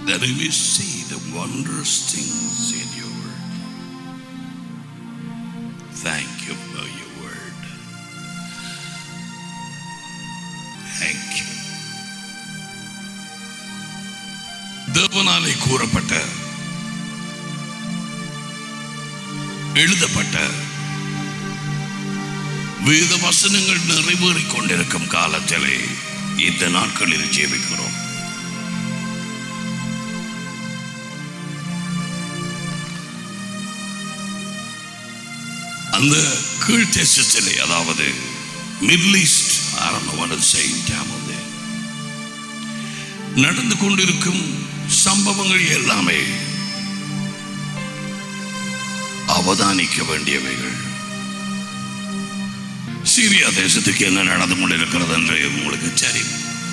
that we may see the wondrous things in your word. Thank you for your word. Thank you. தேவனாலே கூறப்பட்ட எழுதப்பட்ட வேத வசனங்கள் நிறைவேறிக் கொண்டிருக்கும் காலத்திலே இந்த நாட்களில் ஜீவிக்கிறோம் அந்த கீழ் தேசத்திலே அதாவது மிடில் ஈஸ்ட் செய்ய நடந்து கொண்டிருக்கும் சம்பவங்கள் எல்லாமே அவதானிக்க வேண்டியவைகள் சீரியா தேசத்துக்கு என்ன நடந்து கொண்டிருக்கிறது என்று உங்களுக்கு சரி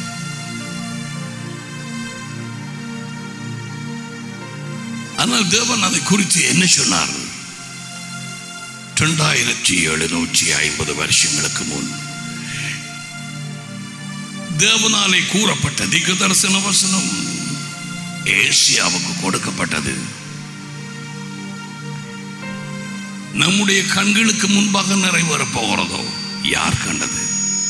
ஆனால் தேவன் அதை குறித்து என்ன சொன்னார் இரண்டாயிரத்தி எழுநூற்றி ஐம்பது வருஷங்களுக்கு முன் தேவனாலே கூறப்பட்ட திக்கு தரிசன வசனம் ஏசியாவுக்கு கொடுக்கப்பட்டது நம்முடைய கண்களுக்கு முன்பாக நிறைவேறப் போகிறதோ யார் கண்டது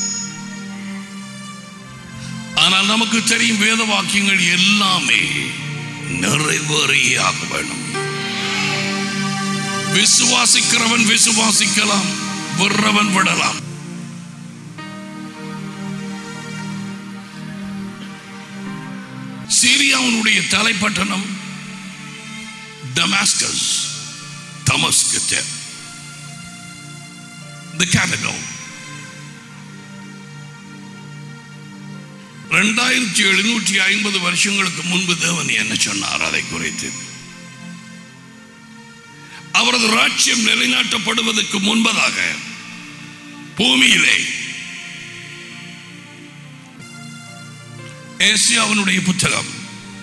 ஆனால் நமக்கு தெரியும் வேத வாக்கியங்கள் எல்லாமே நிறைவேறியே ஆக வேணும் விசுவாசிக்கிறவன் விசுவாசிக்கலாம் விடுறவன் விடலாம் சீரியாவுடைய தலைப்பட்டணம் டமாஸ்கஸ் தமஸ்கு the capital ரெண்டாயிரத்தி எழுநூற்றி ஐம்பது வருஷங்களுக்கு முன்பு தேவன் என்ன சொன்னார் அதை குறித்து அவரது ராட்சியம் நிலைநாட்டப்படுவதற்கு முன்பதாக பூமியிலே ஏசியாவினுடைய புத்தகம்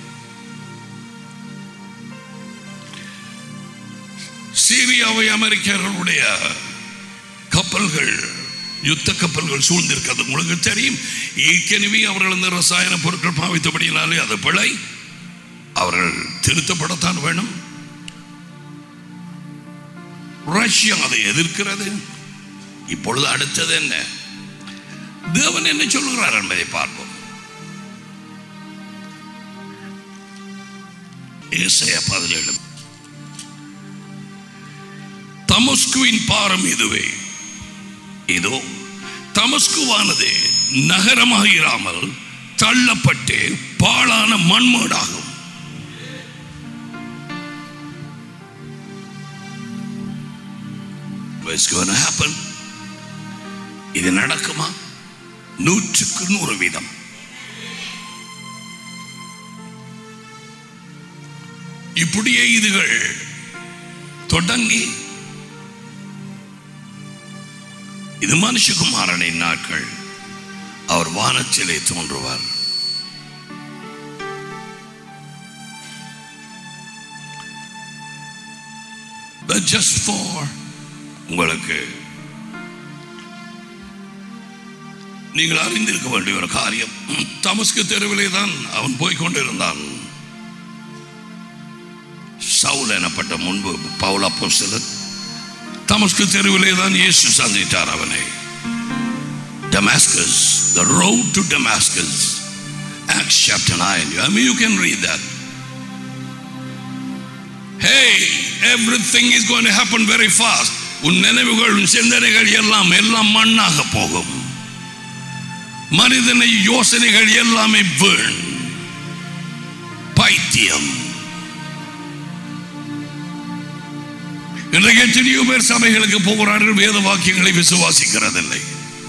சீரியாவை அமெரிக்கர்களுடைய கப்பல்கள் யுத்த கப்பல்கள் சூழ்ந்திருக்கிறது உங்களுக்கு தெரியும் ஏற்கனவே அவர்கள் இந்த ரசாயன பொருட்கள் பாவித்தபடியினாலே அது பிழை அவர்கள் திருத்தப்படத்தான் வேணும் ரஷ்யா அதை எதிர்க்கிறது இப்பொழுது அடுத்தது என்ன தேவன் என்ன சொல்கிறார் என்பதை பார்ப்போம் ஏசாயா பதினேழு தமஸ்குவின் பாரம் இதுவே இதோ தமஸ்குவானது நகரமாக இராமல் தள்ளப்பட்டு பாழான மண்மேடாகும் What's going to happen? இது நடக்குமா நூற்றுக்கு நூறு வீதம் இப்படியே இதுகள் தொடங்கி இது மனுஷகுமாரனின் நாட்கள் அவர் வானத்திலே தோன்றுவார் ஜஸ்ட் ஃபார் உங்களுக்கு நீங்கள் அறிந்திருக்க வேண்டிய ஒரு காரியம் தமஸ்கு தெருவிலே தான் அவன் போய் கொண்டிருந்தான் சவுல் எனப்பட்ட முன்பு பவுல் அப்போஸ்தலன் தமஸ்கு தெருவிலே தான் இயேசு சந்தித்தார் அவனை Damascus, the road to Damascus, Acts chapter 9. I mean, you can read that. Hey, everything is going to happen very fast. உன் நினைவுகள் உன் சிந்தனைகள் எல்லாம் எல்லாம் மண்ணாக போகும் மனிதனை யோசனைகள் எல்லாமே வீண் பைத்தியம் இன்றைக்கு எத்தனையோ பேர் சபைகளுக்கு போகிறார்கள் வேத வாக்கியங்களை விசுவாசிக்கிறதில்லை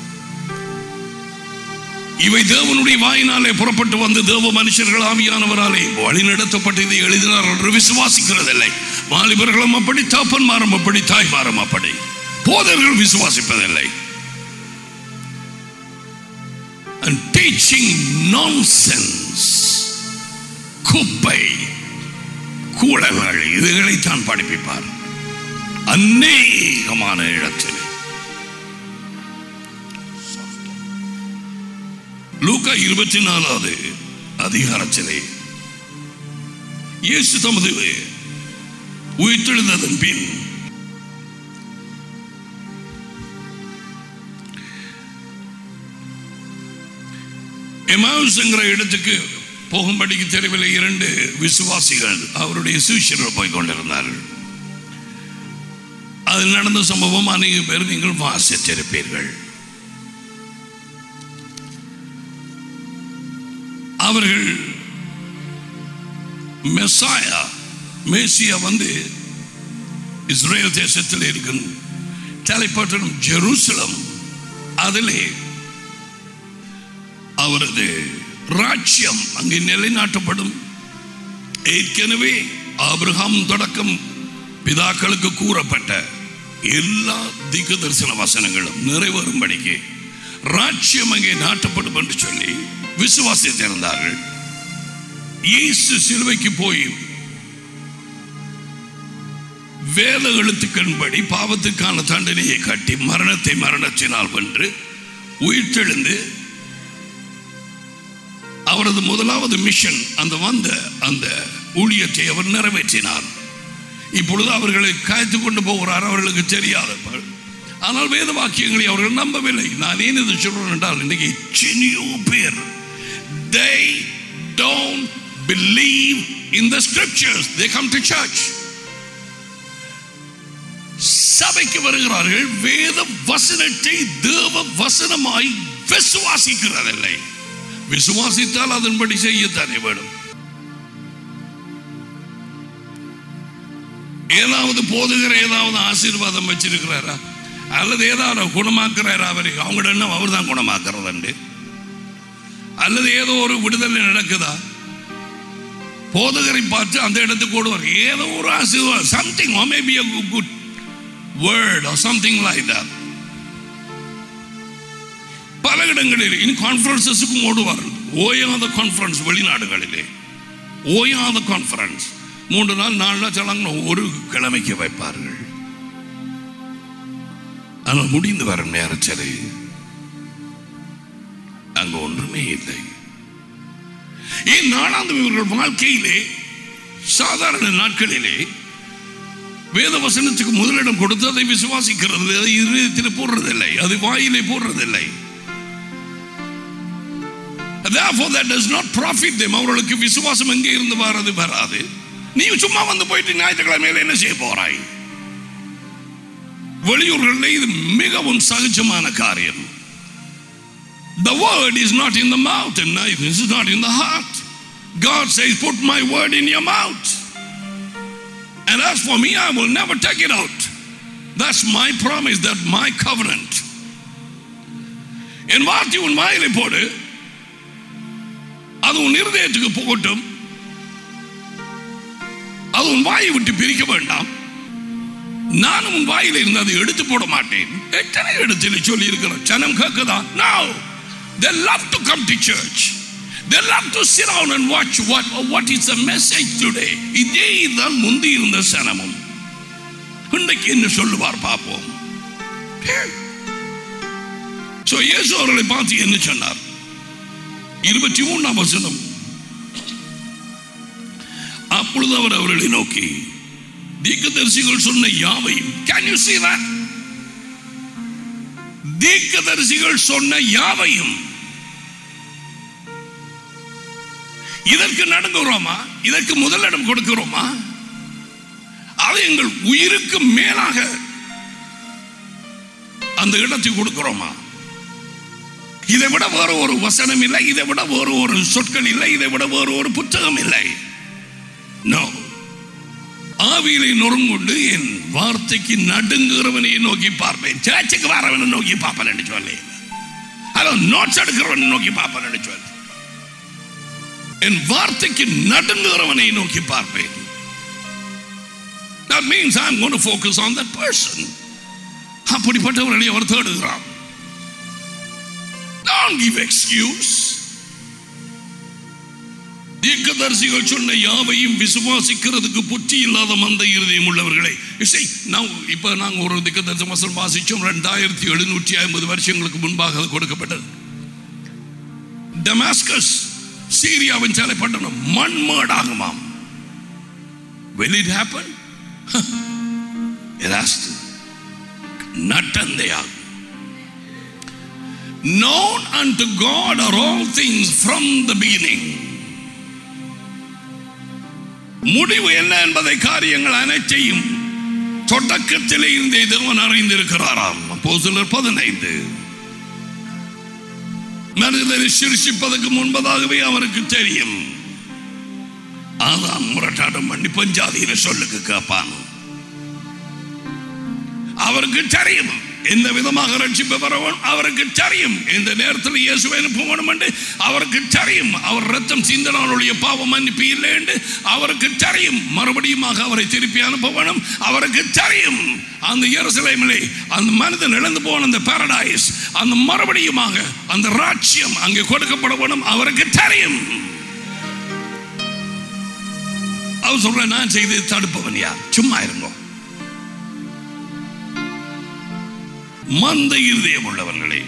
இவை தேவனுடைய வாயினாலே புறப்பட்டு வந்து தேவ மனுஷர்கள் ஆவியானவராலே வழிநடத்தப்பட்டு இதை எழுதினார் என்று விசுவாசிக்கிறதில்லை வாலிபர்களும் அப்படி தாப்பன்மாரும் அப்படி தாய்மாரும் அப்படி போதர்கள் விசுவாசிப்பதில்லை and teaching nonsense குப்பை கூடல்கள் இதுகளைத்தான் படிப்பிப்பார் அநேகமான இடத்தில் லூக்கா இருபத்தி நாலாவது அதிகாரத்திலே இயேசு தமது உயிர்த்தெழுந்ததன் பின் எமாவுஸ் என்கிற இடத்துக்கு போகும்படிக்கு தெருவில் இரண்டு விசுவாசிகள் அவருடைய சூஷர்கள் போய் கொண்டிருந்தார்கள் அதில் நடந்த சம்பவம் அநேக பேர் நீங்கள் வாசித்திருப்பீர்கள் அவர்கள் மெஸ்ஸாயா மேசியா வந்து இஸ்ரேல் தேசத்தில் இருக்கும் தலைப்பட்டணம் ஜெருசலம் அதிலே அவரது ராஜ்யம் அங்கே நிலைநாட்டப்படும் ஏற்கனவே ஆபிரகாம் தொடக்கம் பிதாக்களுக்கு கூறப்பட்ட எல்லா திக்கு தரிசன வசனங்களும் நிறைவேறும்படிக்கு ராஜ்யம் அங்கே நாட்டப்படும் என்று சொல்லி விசுவாசித்திருந்தார்கள் இயேசு சிலுவைக்கு போய் வேத எழுத்துக்களின்படி பாவத்துக்கான தண்டனையை கட்டி மரணத்தை மரணத்தினால் வென்று உயிர்த்தெழுந்து அவரது முதலாவது மிஷன் அந்த வந்த அந்த ஊழியத்தை அவர் நிறைவேற்றினார் இப்பொழுது அவர்களை காய்த்து கொண்டு போகிறார் அவர்களுக்கு தெரியாத ஆனால் வேத வாக்கியங்களை அவர்கள் நம்பவில்லை நான் ஏன் இது சொல்றேன் என்றால் இன்னைக்கு எத்தனையோ பேர் they don't believe in the scriptures they come to church சபைக்கு வருகிறார்கள் வேத வசனத்தை தேவ வசனமாய் விசுவாசிக்கிறதில்லை விசுவாசித்தால் அதன்படி செய்யத்தானே வேணும் ஏதாவது போதுகிற ஏதாவது ஆசீர்வாதம் வச்சிருக்கிறாரா அல்லது ஏதாவது குணமாக்குறாரா அவரை அவங்களோட எண்ணம் அவர் தான் குணமாக்குறதுண்டு அல்லது ஏதோ ஒரு விடுதலை நடக்குதா போதகரை பார்த்து அந்த இடத்துக்கு ஓடுவார் ஏதோ ஒரு ஆசீர்வாதம் something maybe a good word or something like that பல இடங்களில் இனி கான்ஃபரன்சஸுக்கும் ஓடுவார்கள் ஓயாத கான்ஃபரன்ஸ் வெளிநாடுகளிலே ஓயாத கான்ஃபரன்ஸ் மூன்று நாள் நாலு நாள் சலங்க ஒரு கிழமைக்கு வைப்பார்கள் ஆனால் முடிந்து வரும் நேரத்தில் அங்க ஒன்றுமே இல்லை ஏன் நாளாந்து இவர்கள் வாழ்க்கையிலே சாதாரண நாட்களிலே வேத வசனத்துக்கு முதலிடம் கொடுத்து அதை விசுவாசிக்கிறது அதை இதயத்தில் போடுறதில்லை அது வாயிலே போடுறதில்லை Therefore, that does not profit them. அவர்களுக்கு விசுவாசம் எங்கே இருந்து வராது வராது நீ சும்மா வந்து போயிட்டு ஞாயிற்றுக்கிழமையில என்ன செய்ய போறாய் வெளியூர்களில் இது மிகவும் சகஜமான காரியம் The word is not in the mouth and neither is it not in the heart. God says, Put my word in your mouth. And as for me, I will never take it out. That's my promise, that my covenant. என் வார்த்தை உன் வாயிலை போடு அது உன் இருதயத்துக்கு போகட்டும் அது உன் வாயை விட்டு பிரிக்க வேண்டாம் நானும் உன் வாயில இருந்து அதை எடுத்து போட மாட்டேன் எத்தனை இடத்துல சொல்லி இருக்கிறோம் ஜனம் கேட்குதா now they love to come to church they love to sit down and watch what what is the message today இதே தான் முந்தி இருந்த சனமும் இன்றைக்கு என்ன சொல்லுவார் பார்ப்போம் சோ இயேசு அவர்களை பார்த்து என்ன சொன்னார் இருபத்தி மூணாம் வசனம் அப்பொழுது அவர் அவர்களை நோக்கி தீர்க்கதரிசிகள் சொன்ன யாவையும் கேன் யூ see that தீர்க்கதரிசிகள் சொன்ன யாவையும் இதற்கு நடங்குகிறோமா இதற்கு முதலிடம் கொடுக்கிறோமா அது எங்கள் உயிருக்கு மேலாக அந்த இடத்தை கொடுக்கிறோமா இதை விட வேறு ஒரு வசனம் இல்லை இதை விட வேறு ஒரு சொற்கள் இல்லை இதை விட வேறு ஒரு புத்தகம் இல்லை நோ ஆவியிலே நொறுங்குண்டு என் வார்த்தைக்கு நடுங்குறவனை நோக்கி பார்ப்பேன் சேச்சுக்கு வரவனை நோக்கி பார்ப்பேன் சொல்லி அதோ நோட்ஸ் எடுக்கிறவனை நோக்கி பார்ப்பேன் சொல்லி என் வார்த்தைக்கு நடுங்குறவனை நோக்கி பார்ப்பேன் That means I'm going to focus on that person. அப்படிப்பட்டவர்களை அவர் தேடுகிறார் Don't give excuse. தீர்க்கதரிசிகள் சொன்ன யாவையும் விசுவாசிக்கிறதுக்கு புற்றி இல்லாத மந்த இருதயம் உள்ளவர்களை இசை நான் இப்ப நாங்க ஒரு தீர்க்கதரிசி வசனம் வாசிச்சோம் ரெண்டாயிரத்தி எழுநூற்றி ஐம்பது வருஷங்களுக்கு முன்பாக அது கொடுக்கப்பட்டது டமாஸ்கஸ் சீரியாவின் சிலை பட்டணம் மண்மேடாகுமாம் Will it happen? it has to. நட்டந்தையாகும் known unto God are all things from the beginning. முடிவு என்ன என்பதை காரியங்கள் அனைத்தையும் தொடக்கத்திலே இருந்தே தேவன் அறிந்திருக்கிறாராம் அப்போ சிலர் பதினைந்து மனிதரை சிருஷிப்பதற்கு முன்பதாகவே அவருக்கு தெரியும் அதான் முரட்டாட்டம் பண்ணி பஞ்சாதியில சொல்லுக்கு கேட்பான் அவருக்கு தெரியும் எந்த விதமாக ரட்சிப்பு பெறவும் அவருக்கு தெரியும் இந்த நேரத்தில் இயேசுவை அனுப்ப வேண்டும் என்று அவருக்கு தெரியும் அவர் ரத்தம் சிந்தனாளுடைய பாவம் மன்னிப்பு இல்லை என்று அவருக்கு தெரியும் மறுபடியுமாக அவரை திருப்பி அனுப்ப வேணும் அவருக்கு தெரியும் அந்த எருசலேமிலே அந்த மனிதன் இழந்து போன அந்த பாரடைஸ் அந்த மறுபடியுமாக அந்த ராட்சியம் அங்கே கொடுக்கப்பட வேணும் அவருக்கு தெரியும் அவர் சொல்ற நான் செய்து தடுப்பவன் யார் சும்மா இருங்கோ மந்த இருதயம் உள்ளவர்களே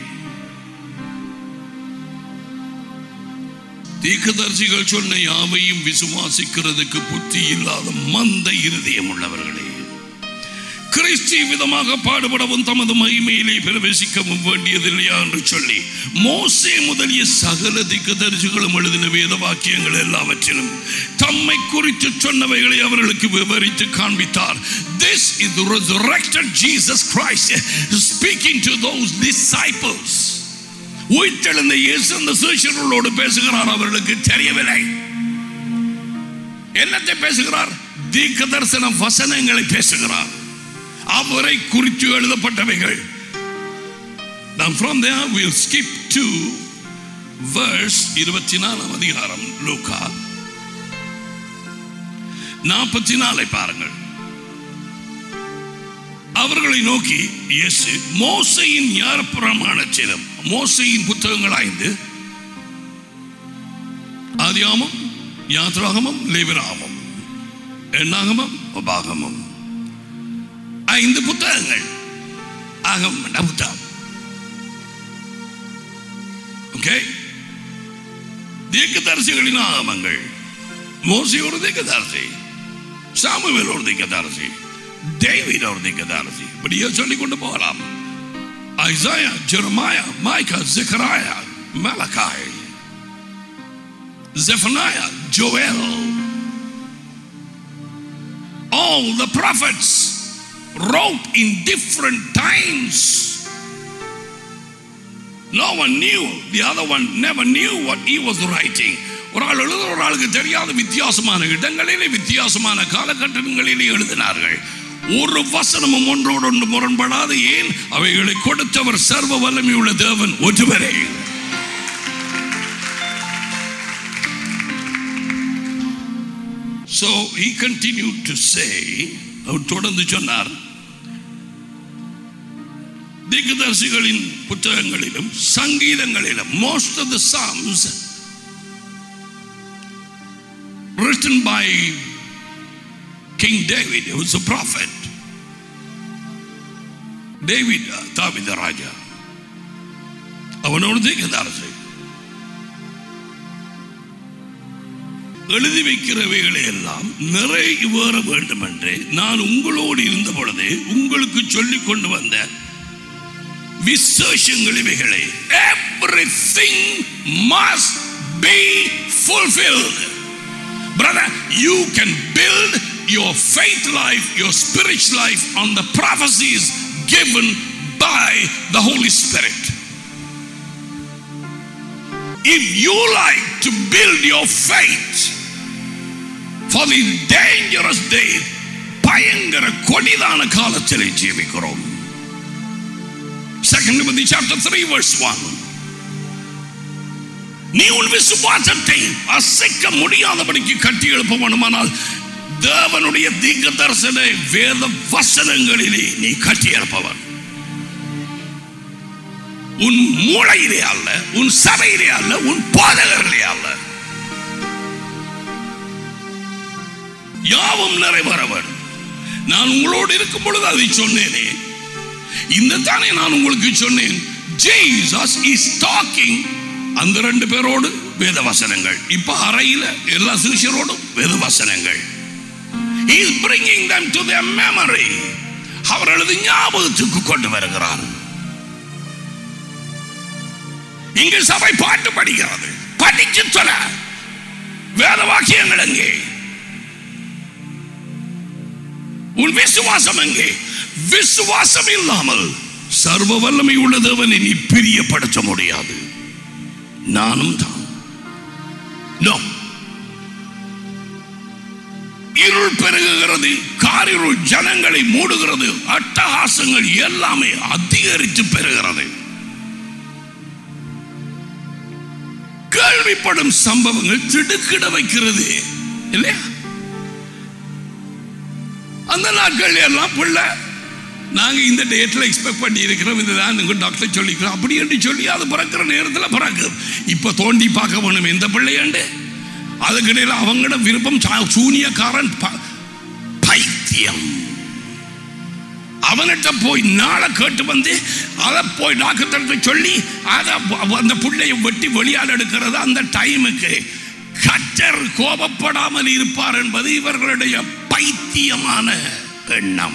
தீர்க்கதரிசிகள் சொன்ன யாவையும் விசுவாசிக்கிறதுக்கு புத்தி இல்லாத மந்த இருதயம் உள்ளவர்களே கிறிஸ்து விதமாக பாடுபடவும் தமது மகிமையிலே பிரவேசிக்கவும் வேண்டியதில்லையா என்று சொல்லி மோசே முதலிய சகல திக்கதரிசிகளும் எழுதின வேத வாக்கியங்கள் எல்லாவற்றிலும் தம்மை குறித்து சொன்னவைகளை அவர்களுக்கு விவரித்து காண்பித்தார் This is the resurrected Jesus Christ speaking to those disciples. உயிர்த்தெழுந்த இயேசு அந்த சீஷர்களோடு பேசுகிறார் அவர்களுக்கு தெரியவில்லை என்னத்தை பேசுகிறார் தீர்க்க தரிசன வசனங்களை பேசுகிறார் அவரை குறித்து எழுதப்பட்டவைகள் Now from there we'll skip to verse இருபத்தி நாலாம் அதிகாரம் லூக்கா நாற்பத்தி நாலை பாருங்கள் அவர்களை நோக்கி இயேசு மோசையின் ஞான பிரமாணத்திலும் மோசையின் புத்தகங்கள் ஐந்து ஆதியாமம் யாத்ராகமம் லேவிராகமம் எண்ணாகமம் உபாகமம் ஐந்து புத்தகங்கள் ஆகம் புத்தகம் ஓகே தீர்க்கதரிசிகளின் ஆகமங்கள் மோசி ஒரு தீர்க்கதரிசி சாமுவேல் ஒரு தீர்க்கதரிசி டேவிட் ஒரு தீர்க்கதரிசி இப்படியே சொல்லிக் கொண்டு போகலாம் Isaiah Jeremiah Micah Zechariah Malachi Zephaniah, Joel, all the prophets wrote in different times. No one knew, the other one never knew what he was writing. ஒரு ஆள் எழுத ஒரு ஆளுக்கு தெரியாத வித்தியாசமான இடங்களிலே வித்தியாசமான காலகட்டங்களிலே எழுதினார்கள் ஒரு வசனமும் ஒன்றோடு ஒன்று முரண்படாது ஏன் அவைகளை கொடுத்தவர் சர்வ வல்லமையுள்ள தேவன் ஒருவரே So he continued to say, அவர் தொடர்ந்து சொன்னார் தீர்க்கதரிசிகளின் புத்தகங்களிலும் சங்கீதங்களிலும் most of the psalms written by King David who was a prophet David தாவித ராஜா அவனோடு தீர்க்கதரிசி எழுதி வைக்கிறவைகளை எல்லாம் நிறைவேற வேண்டும் என்று நான் உங்களோடு இருந்த பொழுது உங்களுக்கு சொல்லிக் கொண்டு வந்த விசேஷங்கள் இவைகளை everything must be fulfilled brother you can build your faith life your spiritual life on the prophecies given by the holy spirit if you like to build your faith for the dangerous day பயங்கர கொடிதான காலத்திலே ஜீவிக்கிறோம் Second Timothy chapter 3 verse 1 நீ உன் விசுவாசத்தை அசைக்க முடியாதபடிக்கு கட்டி எழுப்ப வேண்டுமானால் தேவனுடைய தீர்க்க தரிசன வேத வசனங்களிலே நீ கட்டி எழுப்பவன் உன் மூளையிலே அல்ல உன் சபையிலே அல்ல உன் போதகர்களே அல்ல யாவும் நிறைவேற வேண்டும் நான் உங்களோடு இருக்கும் பொழுது அதை சொன்னேனே இந்த தானே நான் உங்களுக்கு சொன்னேன் ஜீசஸ் இஸ் டாக்கிங் அந்த ரெண்டு பேரோடு வேத வசனங்கள் இப்ப அறையில எல்லா சிஷியரோடும் வேத வசனங்கள் He is bringing them to their memory. அவர்களது ஞாபகத்துக்கு கொண்டு வருகிறார் இங்கு சபை பாட்டு படிக்கிறது படிச்சு சொல்ல வேத வாக்கியங்கள் எங்கே உன் விசுவாசம் எங்கே விசுவாசம் இல்லாமல் சர்வ வல்லமை உள்ள தேவனை நீ பிரியப்படுத்த முடியாது நானும் தான் No. இருள் பெருகுகிறது காரிருள் ஜனங்களை மூடுகிறது அட்டகாசங்கள் எல்லாமே அதிகரித்து பெறுகிறது கேள்விப்படும் சம்பவங்கள் திடுக்கிட வைக்கிறது இல்லையா அந்த நாட்கள் எல்லாம் பிள்ளை நாங்க இந்த டேட்ல எக்ஸ்பெக்ட் பண்ணி இருக்கிறோம் இந்த தான் டாக்டர் சொல்லிக்கிறோம் அப்படி என்று சொல்லி அது பிறக்கிற நேரத்தில் பிறக்கும் இப்ப தோண்டி பார்க்க வேணும் எந்த பிள்ளையாண்டு அதுக்கிடையில் அவங்களோட விருப்பம் சா- சூனியக்காரன் ப- பைத்தியம் அவன்கிட்ட போய் நாளை கேட்டு வந்து அதை போய் டாக்டர்கிட்ட சொல்லி அதை வ- அந்த புள்ளையை வெட்டி வெளியால் எடுக்கிறது அந்த டைமுக்கு கட்டர் கோபப்படாமல் இருப்பார் என்பது இவர்களுடைய பைத்தியமான எண்ணம்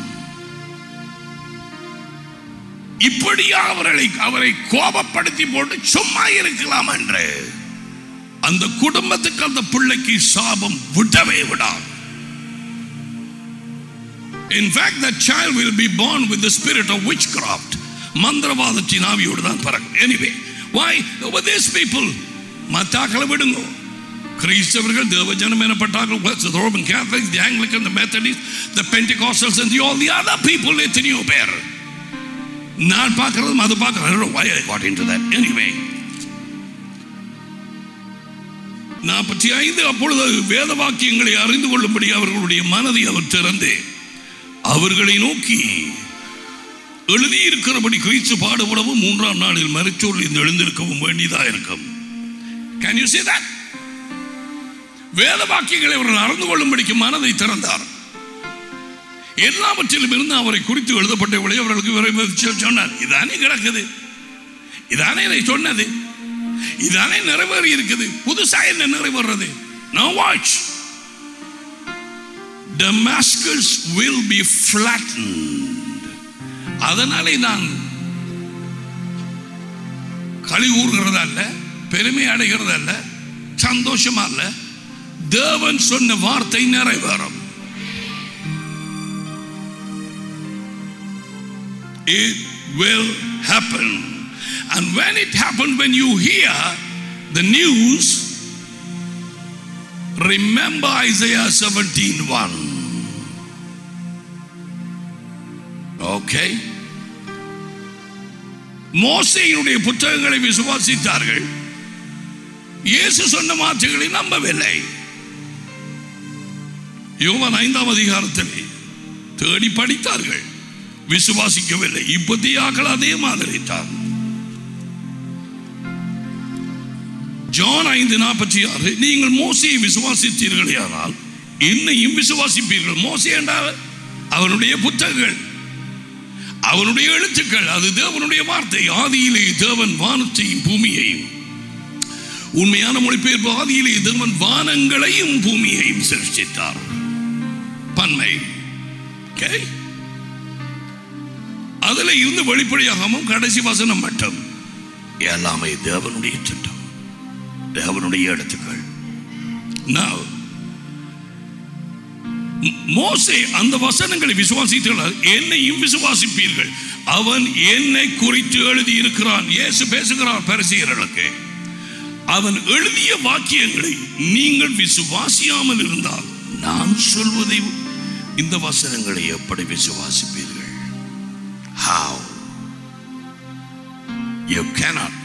இப்படியா அவர்களை அவரை கோபப்படுத்தி போட்டு சும்மா இருக்கலாம் என்று அந்த குடும்பத்துக்கு அந்த பிள்ளைக்கு சாபம் விடவே விடாது In fact, that child will be born with the spirit of witchcraft. மந்திரவாதத்தின் ஆவியோடு தான் பிறக்கும் anyway why over these people மத்தாக்களை விடுங்க கிறிஸ்தவர்கள் தேவஜனம் எனப்பட்டார்கள் What's the Roman Catholics, the Anglican, the Methodists, the Pentecostals and the, all the other people எத்தனையோ பேர் நான் பார்க்கறதும் அது பார்க்கறது I don't know why I got into that anyway நாற்பத்தி ஐந்து அப்பொழுது வேத வாக்கியங்களை அறிந்து கொள்ளும்படி அவர்களுடைய மனதை அவர் திறந்து அவர்களை நோக்கி எழுதியிருக்கிறபடி கிறிஸ்து பாடுபடவும் மூன்றாம் நாளில் மறைச்சோரில் இருந்து எழுந்திருக்கவும் வேண்டியதா இருக்கும் Can you see that? வேத வாக்கியங்களை அவர்கள் அறிந்து கொள்ளும்படிக்கு மனதை திறந்தார் எல்லாவற்றிலும் இருந்து அவரை குறித்து எழுதப்பட்ட விலை அவர்களுக்கு விரைவில் சொன்னார் இதானே கிடக்குது இதானே இதை சொன்னது இதானே நிறைவேறி இருக்குது புதுசா என்ன நிறைவேறது Now watch Damascus will be flattened அதனாலே நான் களி ஊறுகிறது அல்ல பெருமை அடைகிறது அல்ல சந்தோஷமா அல்ல தேவன் சொன்ன வார்த்தை நிறைவேறும் it will happen. And when it happened, when you hear the news, remember Isaiah 17 Okay? மோசையினுடைய புத்தகங்களை விசுவாசித்தார்கள் இயேசு சொன்ன வார்த்தைகளை நம்பவில்லை யோவான் ஐந்தாம் அதிகாரத்தில் தேடி படித்தார்கள் விசுவாசிக்கவில்லை இப்பத்தியாக்கள் அதே மாதிரி தான் ஜான் ஐந்து நாற்பத்தி ஆறு நீங்கள் மோசையை விசுவாசித்தீர்களே ஆனால் என்னையும் விசுவாசிப்பீர்கள் மோசை என்றால் அவனுடைய புத்தகங்கள் அவனுடைய எழுத்துக்கள் அது தேவனுடைய வார்த்தை ஆதியிலே தேவன் வானத்தையும் பூமியையும் உண்மையான மொழிபெயர்ப்பு ஆதியிலே தேவன் வானங்களையும் பூமியையும் சிருஷ்டித்தார் பன்மை Okay? அதுல இருந்து வெளிப்படையாகவும் கடைசி வசனம் மட்டும் எல்லாமே தேவனுடைய திட்டம் தேவனுடைய எழுத்துக்கள் Now, ம- மோசே அந்த வசனங்களை விசுவாசித்தால் என்னையும் விசுவாசிப்பீர்கள் அவன் என்னை குறித்து எழுதி இருக்கிறான் இயேசு பேசுகிறார் பரிசீலர்களுக்கு அவன் எழுதிய வாக்கியங்களை நீங்கள் விசுவாசியாமல் இருந்தால் நான் சொல்வதை இந்த வசனங்களை எப்படி விசுவாசிப்பீர்கள் How? You cannot.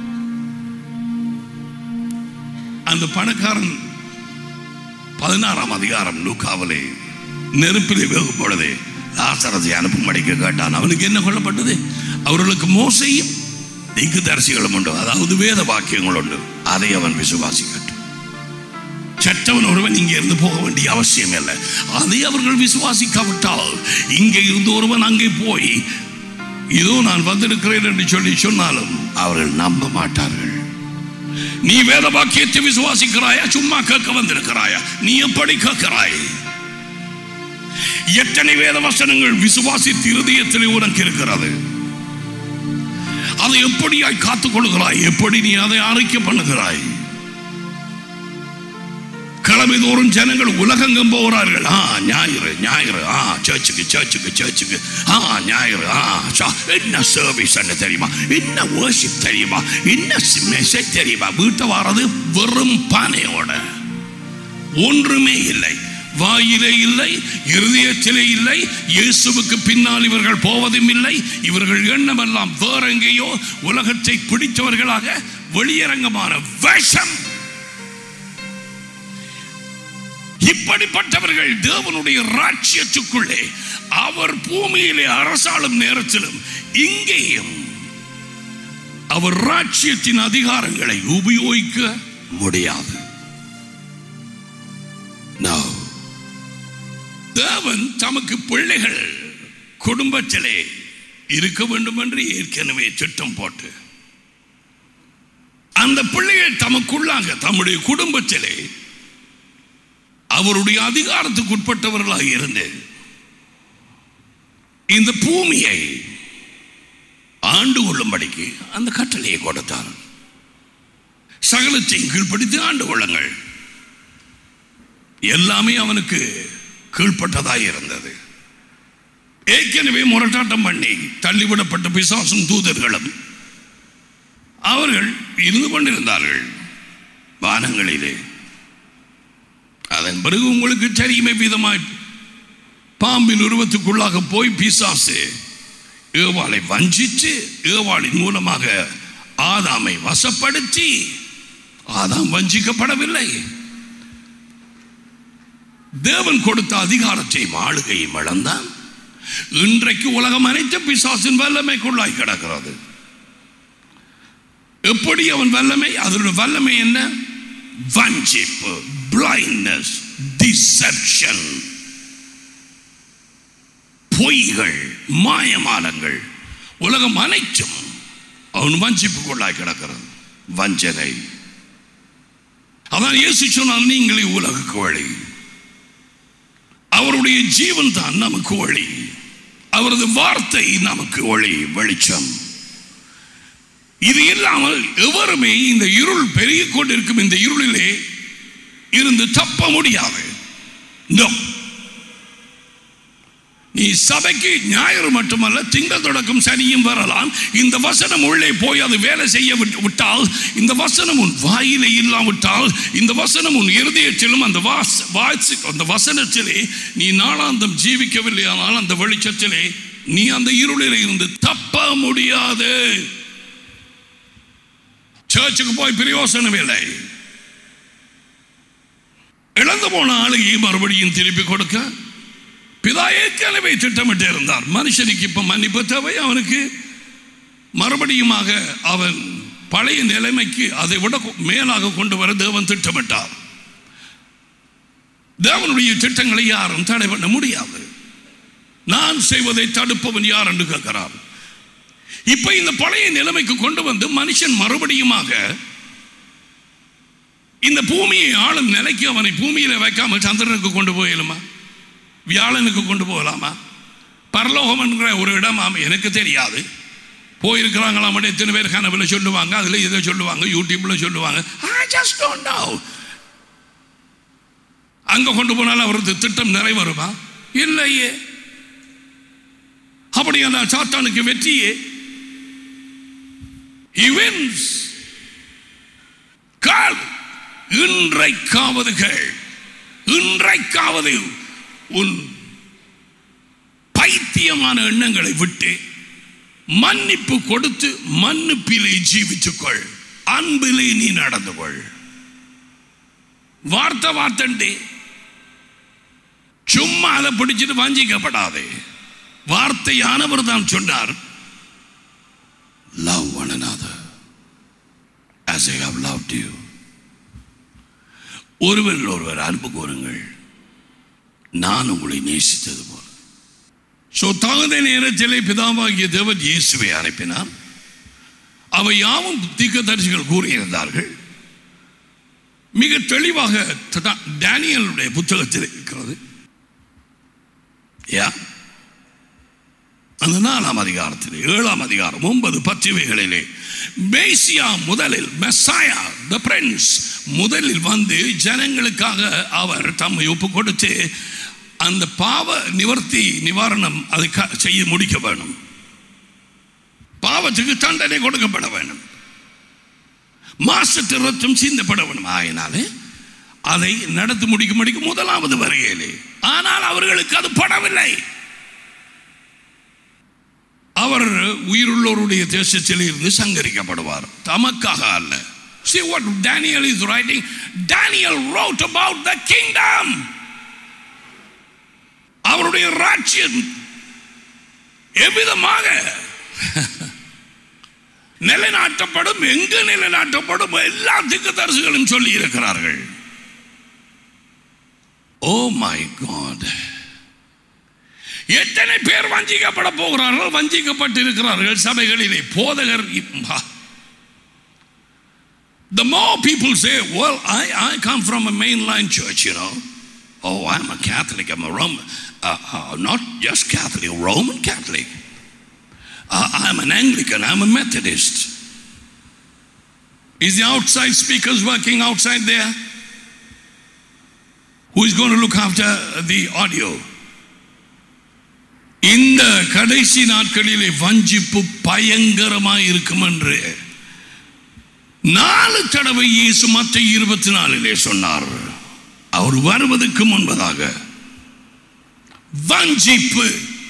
அந்த பணக்காரன் பதினாறாம் அதிகாரம் லூக்காவிலே நெருப்பிலே வேகும் பொழுது லாசரத்தை அனுப்பும்படிக்கு கேட்டான் அவனுக்கு என்ன கொள்ளப்பட்டது அவர்களுக்கு மோசையும் தீக்குதரிசிகளும் உண்டு அதாவது வேத வாக்கியங்கள் உண்டு அதை அவன் விசுவாசிக்கட்டும் சற்றவன் ஒருவன் இங்கே இருந்து போக வேண்டிய அவசியம் இல்லை அதை அவர்கள் விசுவாசிக்காவிட்டால் இங்கே இருந்து ஒருவன் அங்கே போய் இதோ நான் வந்திருக்கிறேன் என்று சொல்லி சொன்னாலும் அவர்கள் நம்ப மாட்டார்கள் நீ வேத வாக்கியத்தை விசுவாசிக்கிறாயா சும்மா கேட்க வந்திருக்கிறாயா நீ எப்படி கேட்கிறாய் எத்தனை வேத வசனங்கள் விசுவாசித்து இருதயத்திலே உனக்கு இருக்கிறது அதை எப்படியாய் காத்துக் கொள்கிறாய் எப்படி நீ அதை அறிக்கை பண்ணுகிறாய் கிழமை தோறும் ஜனங்கள் உலகெங்கும் போகிறார்கள் ஆ ஞாயிறு ஞாயிறு ஆ சர்ச்சுக்கு சர்ச்சுக்கு சர்ச்சுக்கு ஆ ஞாயிறு ஆ சா- என்ன சர்வீஸ் என்ன தெரியுமா என்ன worship தெரியுமா என்ன மெசேஜ் தெரியுமா வீட்டை வாரது வெறும் பானையோட ஒன்றுமே இல்லை வாயிலே இல்லை இருதயத்திலே இல்லை இயேசுவுக்கு பின்னால் இவர்கள் போவதும் இல்லை இவர்கள் எண்ணமெல்லாம் வேற எங்கேயோ உலகத்தை பிடித்தவர்களாக வெளியரங்கமான விஷம் இப்படிப்பட்டவர்கள் தேவனுடைய ராட்சியத்துக்குள்ளே அவர் பூமியிலே அரசாளும் நேரத்திலும் இங்கேயும் அவர் ராட்சியத்தின் அதிகாரங்களை உபயோகிக்க முடியாது No. தேவன் தமக்கு பிள்ளைகள் குடும்பத்திலே இருக்க வேண்டும் என்று ஏற்கனவே திட்டம் போட்டு அந்த பிள்ளைகள் தமக்குள்ளாக தம்முடைய குடும்பத்திலே அவருடைய அதிகாரத்துக்கு உட்பட்டவர்களாக இருந்து இந்த பூமியை ஆண்டு கொள்ளும்படிக்கு அந்த கட்டளையை கொடுத்தார் சகலத்தையும் கீழ்ப்படுத்தி ஆண்டு கொள்ளுங்கள் எல்லாமே அவனுக்கு கீழ்ப்பட்டதாக இருந்தது ஏற்கனவே முரட்டாட்டம் பண்ணி தள்ளிவிடப்பட்ட பிசாசும் தூதர்களும் அவர்கள் இருந்து கொண்டிருந்தார்கள் வானங்களிலே அதன் பிறகு உங்களுக்கு தெரியுமே விதமாய் பாம்பின் உருவத்துக்குள்ளாக போய் பிசாசு ஏவாளை வஞ்சித்து ஏவாளின் மூலமாக ஆதாமை வசப்படுத்தி ஆதாம் வஞ்சிக்கப்படவில்லை தேவன் கொடுத்த அதிகாரத்தையும் ஆளுகையும் இழந்தான் இன்றைக்கு உலகம் அனைத்து பிசாசின் வல்லமைக்குள்ளாய் கிடக்கிறது எப்படி அவன் வல்லமை அதனுடைய வல்லமை என்ன வஞ்சிப்பு பிளைண்ட்னஸ் டிசெப்ஷன் பொய்கள் மாயமாலங்கள் உலகம் அனைத்தும் அவன் வஞ்சிப்புக்குள்ளாய் கிடக்கிறது வஞ்சனை அதான் இயேசு சொன்னால் நீங்களே உலகுக்கு வழி அவருடைய ஜீவன் தான் நமக்கு வழி அவரது வார்த்தை நமக்கு ஒளி வெளிச்சம் இது இல்லாமல் எவருமே இந்த இருள் பெருகிக் கொண்டிருக்கும் இந்த இருளிலே இருந்து தப்ப முடியாது No. நீ சபைக்கு ஞாயிறு மட்டுமல்ல திங்கள் தொடக்கம் சனியும் வரலாம் இந்த வசனம் உள்ளே போய் அது வேலை செய்ய விட்டு- விட்டால் இந்த வசனம் உன் வாயிலே இல்லாவிட்டால் இந்த வசனம் உன் இருதயத்திலும் அந்த வாச வாசி அந்த வசனத்திலே நீ நாளாந்தம் ஜீவிக்கவில்லை ஆனால் அந்த வெளிச்சத்திலே நீ அந்த இருளிலே இருந்து தப்ப முடியாது சர்ச்சுக்கு போய் பிரயோசனம் இல்லை இழந்து போன ஆளுகையை மறுபடியும் திருப்பி கொடுக்க பிதா ஏற்கனவே திட்டமிட்டு இருந்தார் மனுஷனுக்கு இப்ப மன்னிப்பு தேவை அவனுக்கு மறுபடியுமாக அவன் பழைய நிலைமைக்கு அதை விட கொ- மேலாக கொண்டு வர தேவன் திட்டமிட்டார் தேவனுடைய திட்டங்களை யாரும் தடை பண்ண முடியாது நான் செய்வதை தடுப்பவன் யார் என்று கேட்கிறார் இப்ப இந்த பழைய நிலைமைக்கு கொண்டு வந்து மனுஷன் மறுபடியுமாக இந்த பூமியை ஆளும் நிலைக்கு அவனை பூமியில வைக்காமல் சந்திரனுக்கு கொண்டு போயிடுமா வியாழனுக்கு கொண்டு போகலாமா பரலோகம் என்கிற ஒரு இடமாம் எனக்கு தெரியாது போயிருக்கிறாங்களாம் எத்தனை பேர் கனவுல சொல்லுவாங்க அதுல இதை சொல்லுவாங்க யூடியூப்ல சொல்லுவாங்க I just don't know. அங்க கொண்டு போனாலும் அவரது திட்டம் நிறைவேறுமா இல்லையே அப்படியான சாத்தானுக்கு வெற்றியே He wins. கால் இன்றைக்காவதுகள் இன்றைக்காவது உன் பைத்தியமான எண்ணங்களை விட்டு மன்னிப்பு கொடுத்து மன்னிப்பிலே ஜீவித்துக்கொள் அன்பிலே நீ நடந்து கொள் வார்த்தை வார்த்தண்டே சும்மா அதை பிடிச்சிட்டு வாஞ்சிக்கப்படாதே வார்த்தையானவர் தான் சொன்னார் love one another as I have loved you ஒருவர் ஒருவர் அன்பு கூறுங்கள் நான் உங்களை நேசித்தது போல சோ தகுந்த நேரத்திலே பிதாவாகிய தேவன் இயேசுவை அனுப்பினார் அவை யாவும் தீர்க்கதரிசிகள் கூறியிருந்தார்கள் மிக தெளிவாக ததா- டேனியலுடைய புத்தகத்தில் இருக்கிறது யா அந்த நாலாம் அதிகாரத்தில் ஏழாம் அதிகாரம் ஒன்பது பத்திரிகைகளிலே மேசியா முதலில் மெஸ்ஸாயா த பிரின்ஸ் முதலில் வந்து ஜனங்களுக்காக அவர் தம்மை ஒப்பு கொடுத்து அந்த பாவ நிவர்த்தி நிவாரணம் அதை க- செய்ய முடிக்க வேணும் பாவத்துக்கு தண்டனை கொடுக்கப்பட வேண்டும் மாசத்து ரத்தம் சிந்தப்பட வேண்டும் ஆயினாலே அதை நடத்தி முடிக்க முடிக்க முதலாவது வருகையிலே ஆனால் அவர்களுக்கு அது படவில்லை அவர் உயிருள்ளோருடைய தேசத்தில் இருந்து சங்கரிக்கப்படுவார் தமக்காக அல்ல See what Daniel is writing? Daniel wrote about the kingdom. அவருடைய ராஜ்யம் எவ்விதமாக நிலைநாட்டப்படும் எங்கு நிலைநாட்டப்படும் எல்லா திக்கு சொல்லி இருக்கிறார்கள் ஓ மை காட் எத்தனை பேர் வஞ்சிக்கப்பட போகிறார்கள் வஞ்சிக்கப்பட்டிருக்கிறார்கள் சபைகளிலே போதகர் இப்ப- The more people say, well, I, I come from a mainline church, you know. Oh, I'm a Catholic, I'm a Roman. Uh, uh, not just Catholic, Roman Catholic. Uh, I'm an Anglican, I'm a Methodist. Is the outside speakers working outside there? Who is going to look after the audio? இந்த கடைசி நாட்களிலே வஞ்சிப்பு பயங்கரமாய் இருக்கும் என்று நாலு தடவை இயேசு மற்ற இருபத்தி நாலிலே சொன்னார் அவர் வருவதற்கு முன்பதாக வஞ்சிப்பு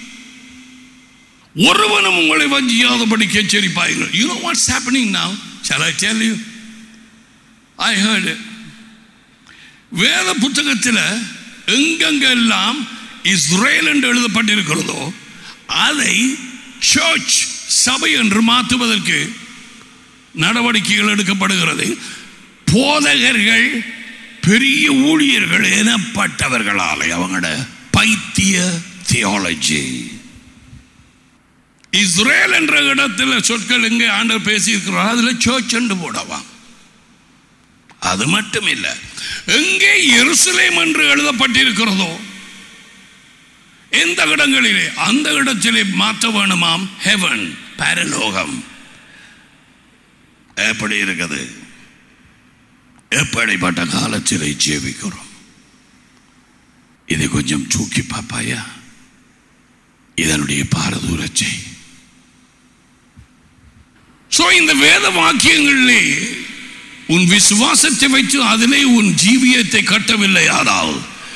ஒருவனும் உங்களை வஞ்சியாதபடிக்கு எச்சரிப்பார்கள் you know what's happening now shall i tell you i heard it வேத புத்தகத்தில் எங்கெங்கெல்லாம் இஸ்ரேல் என்று எழுதப்பட்டிருக்கிறதோ அதை சர்ச் சபை என்று மாற்றுவதற்கு நடவடிக்கைகள் எடுக்கப்படுகிறது போதகர்கள் பெரிய ஊழியர்கள் எனப்பட்டவர்களாலே அவங்களோட பைத்திய தியாலஜி இஸ்ரேல் என்ற இடத்துல சொற்கள் எங்கே ஆண்டவர் பேசியிருக்கிறார் அதுல சர்ச் என்று போடவாம் அது மட்டும் இல்லை எங்கே எருசலேம் என்று எழுதப்பட்டிருக்கிறதோ எந்த இடங்களிலே அந்த இடத்திலே மாற்ற வேணுமாம் ஹெவன் பரலோகம் எப்படி இருக்குது எப்படிப்பட்ட காலத்திலே ஜீவிக்கிறோம் இதை கொஞ்சம் தூக்கி பாப்பாயா இதனுடைய பாரதூரச்சை சோ இந்த வேத வாக்கியங்களிலே உன் விசுவாசத்தை வைத்து அதிலே உன் ஜீவியத்தை கட்டவில்லை ஆனால்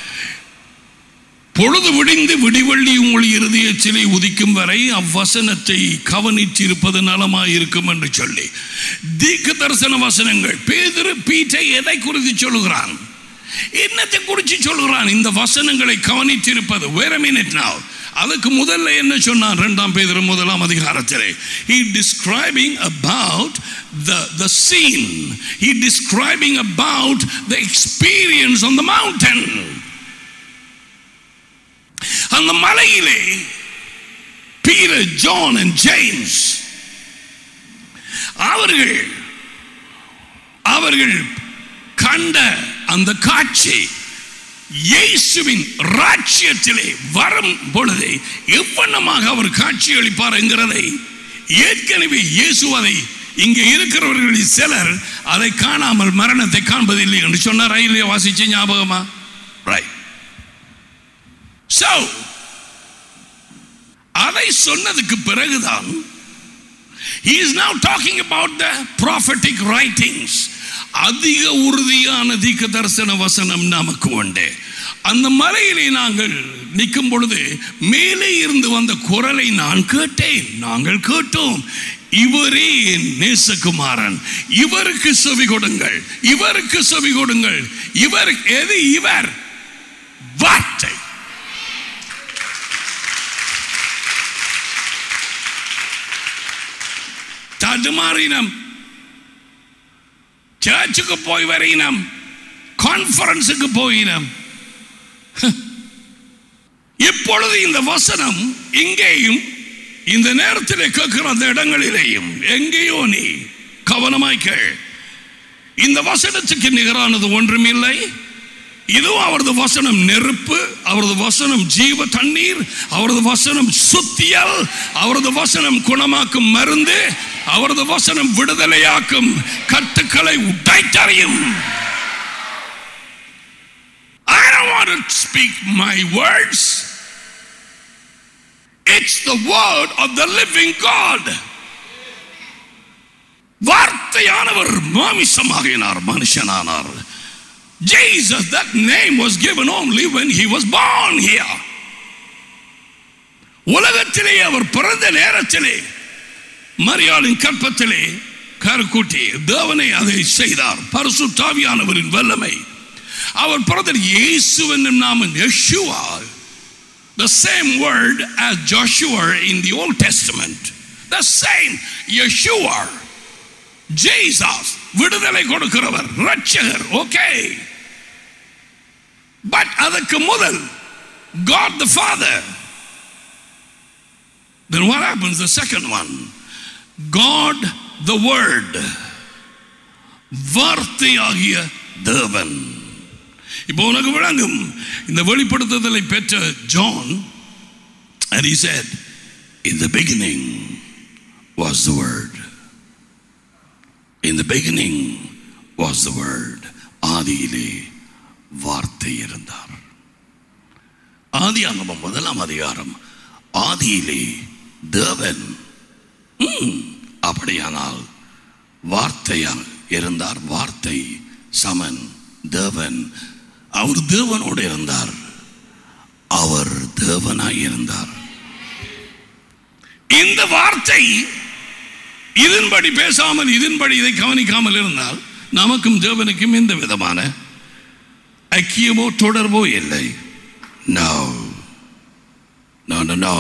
பொழுது விடிந்து விடிவள்ளி உங்கள் இருதயத்திலே உதிக்கும் வரை அவ்வசனத்தை கவனித்திருப்பது நலமாய் இருக்கும் என்று சொல்லி தீர்க்க தரிசன வசனங்கள் பேதிரு பீட்டை எதை குறித்து சொல்லுகிறான் என்னத்தை குறித்து சொல்லுகிறான் இந்த வசனங்களை கவனித்திருப்பது வேற மினிட் now அதுக்கு முதல்ல என்ன சொன்னான் இரண்டாம் பேதிரு முதலாம் அதிகாரத்திலே he describing about the the scene he describing about the experience on the mountain அந்த மலையிலே பீட்டர் ஜான் அண்ட் ஜேம்ஸ் அவர்கள் அவர்கள் கண்ட அந்த காட்சி இயேசுவின் ராஜ்யத்திலே வரும் பொழுது எவ்வண்ணமாக அவர் காட்சி அளிப்பார் என்கிறதை ஏற்கனவே இயேசு அதை இங்கே இருக்கிறவர்களில் சிலர் அதை காணாமல் மரணத்தை காண்பதில்லை என்று சொன்னார் ரயிலே வாசிச்ச ஞாபகமா ரைட் So, அதை சொன்னதுக்கு பிறகுதான் he is now talking about the prophetic writings அதிக உறுதியான தீக்க தரிசன வசனம் நமக்கு உண்டு அந்த மலையிலே நாங்கள் நிற்கும் பொழுது மேலே இருந்து வந்த குரலை நான் கேட்டேன் நாங்கள் கேட்டோம் இவரே என் நேசகுமாரன் இவருக்கு செவி கொடுங்கள் இவருக்கு செவி கொடுங்கள் இவர் எது இவர் வார்த்தை தடுமாறினம் சர்ச்சுக்கு போய் வரையினம் கான்ஃபரன்ஸுக்கு போயினம் இப்பொழுது இந்த வசனம் இங்கேயும் இந்த நேரத்தில் கேட்கிற அந்த இடங்களிலேயும் எங்கேயோ நீ கவனமாய் கேள் இந்த வசனத்துக்கு நிகரானது ஒன்றுமில்லை இதுவும் அவரது வசனம் நெருப்பு அவரது வசனம் ஜீவ தண்ணீர் அவரது வசனம் சுத்தியல் அவரது வசனம் குணமாக்கும் மருந்து அவரது வசனம் விடுதலையாக்கும் கட்டுக்களை உடைத்தறியும் I don't want to speak my words. It's the word of the living God. வார்த்தையானவர் மாமிசமாகினார் மனுஷனானார் Jesus, that name was given only when he was born here. உலகத்திலே அவர் பிறந்த நேரத்திலே மரியாளின் கற்பத்திலே கருக்கூட்டி தேவனை அதை செய்தார் பரிசுத்தாவியானவரின் வல்லமை அவர் பிறந்த இயேசு என்னும் நாமம் Yeshua the same word as Joshua in the Old Testament the same Yeshua Jesus விடுதலை கொடுக்கிறவர் ரட்சகர் ஓகே பட் அதற்கு முதல் God the Father then what happens the second one God the Word வார்த்தையாகிய தேவன் இப்போ உனக்கு விளங்கும் இந்த வெளிப்படுத்துதலை பெற்ற John and he said in the beginning was the word in the beginning was the word ஆதியிலே வார்த்தை இருந்தார் ஆதி அங்கமம் முதலாம் அதிகாரம் ஆதியிலே தேவன் ம், அப்படியானால் வார்த்தையால் இருந்தார் வார்த்தை சமன் தேவன் அவர் தேவனோடு இருந்தார் அவர் தேவனாய் இருந்தார் இந்த வார்த்தை இதன்படி பேசாமல் இதன்படி இதை கவனிக்காமல் இருந்தால் நமக்கும் தேவனுக்கும் எந்த விதமான ஐக்கியமோ தொடர்போ இல்லை நோ நோ நோ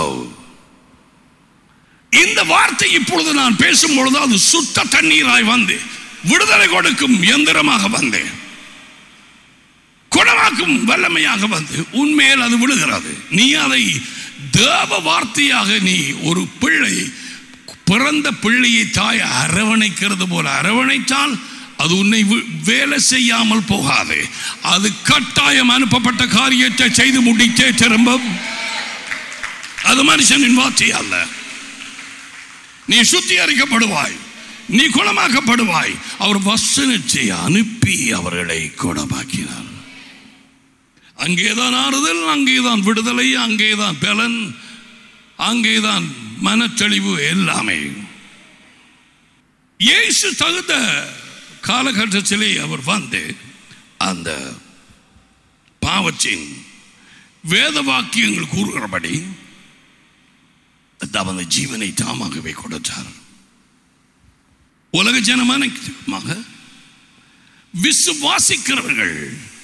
இந்த வார்த்தை இப்பொழுது நான் பேசும் பொழுது அது சுத்த தண்ணீராய் வந்து விடுதலை கொடுக்கும் எந்திரமாக வந்தேன் குணமாக்கும் வல்லமையாக வந்து உண்மையில் அது விழுகிறது நீ அதை தேவ வார்த்தையாக நீ ஒரு பிள்ளை பிறந்த பிள்ளையை தாய் அரவணைக்கிறது போல அரவணைத்தால் அது உன்னை வி- வேலை செய்யாமல் போகாது அது கட்டாயம் அனுப்பப்பட்ட காரியத்தை செய்து முடித்தே திரும்பும் அது மனுஷனின் வார்த்தை அல்ல நீ சுத்திகரிக்கப்படுவாய் நீ குணமாக்கப்படுவாய் அவர் வசனத்தை அனுப்பி அவர்களை குணமாக்கினார் அங்கேதான் ஆறுதல் அங்கேதான் விடுதலை அங்கேதான் பலன் அங்கேதான் மனத்தெளிவு எல்லாமே இயேசு தகுந்த காலகட்டத்திலே அவர் வந்து அந்த பாவத்தின் வேத வாக்கியங்கள் கூறுகிறபடி தமது ஜீவனை தாமாகவே கொடுத்தார் உலக ஜனமாக விசுவாசிக்கிறவர்கள்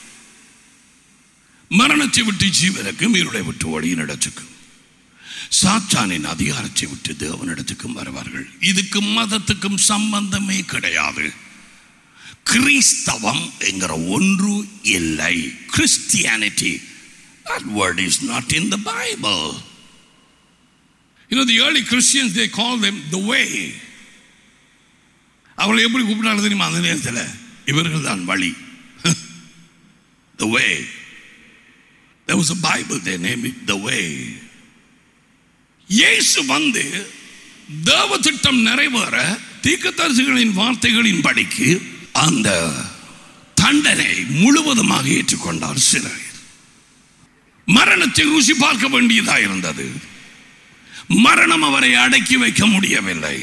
மரணத்தை விட்டு ஜீவனுக்கும் இருளை விட்டு ஒளி நடத்துக்கும் சாத்தானின் அதிகாரத்தை விட்டு தேவனிடத்துக்கும் வருவார்கள் இதுக்கும் மதத்துக்கும் சம்பந்தமே கிடையாது கிறிஸ்தவம் என்கிற ஒன்று இல்லை Christianity that word is not in the bible you know the early christians they call them the way அவளை எப்படி கூப்பிட்டாலும் தெரியுமா அந்த நேரத்தில் இவர்கள் தான் வழி the way there was a bible they named it the way இயேசு வந்து தேவ திட்டம் நிறைவேற தீர்க்கதரிசிகளின் வார்த்தைகளின் படிக்கு அந்த தண்டனை முழுவதுமாக ஏற்றுக்கொண்டார் சிலர் மரணத்தை ருசி பார்க்க வேண்டியதாக இருந்தது மரணம் அவரை அடக்கி வைக்க முடியவில்லை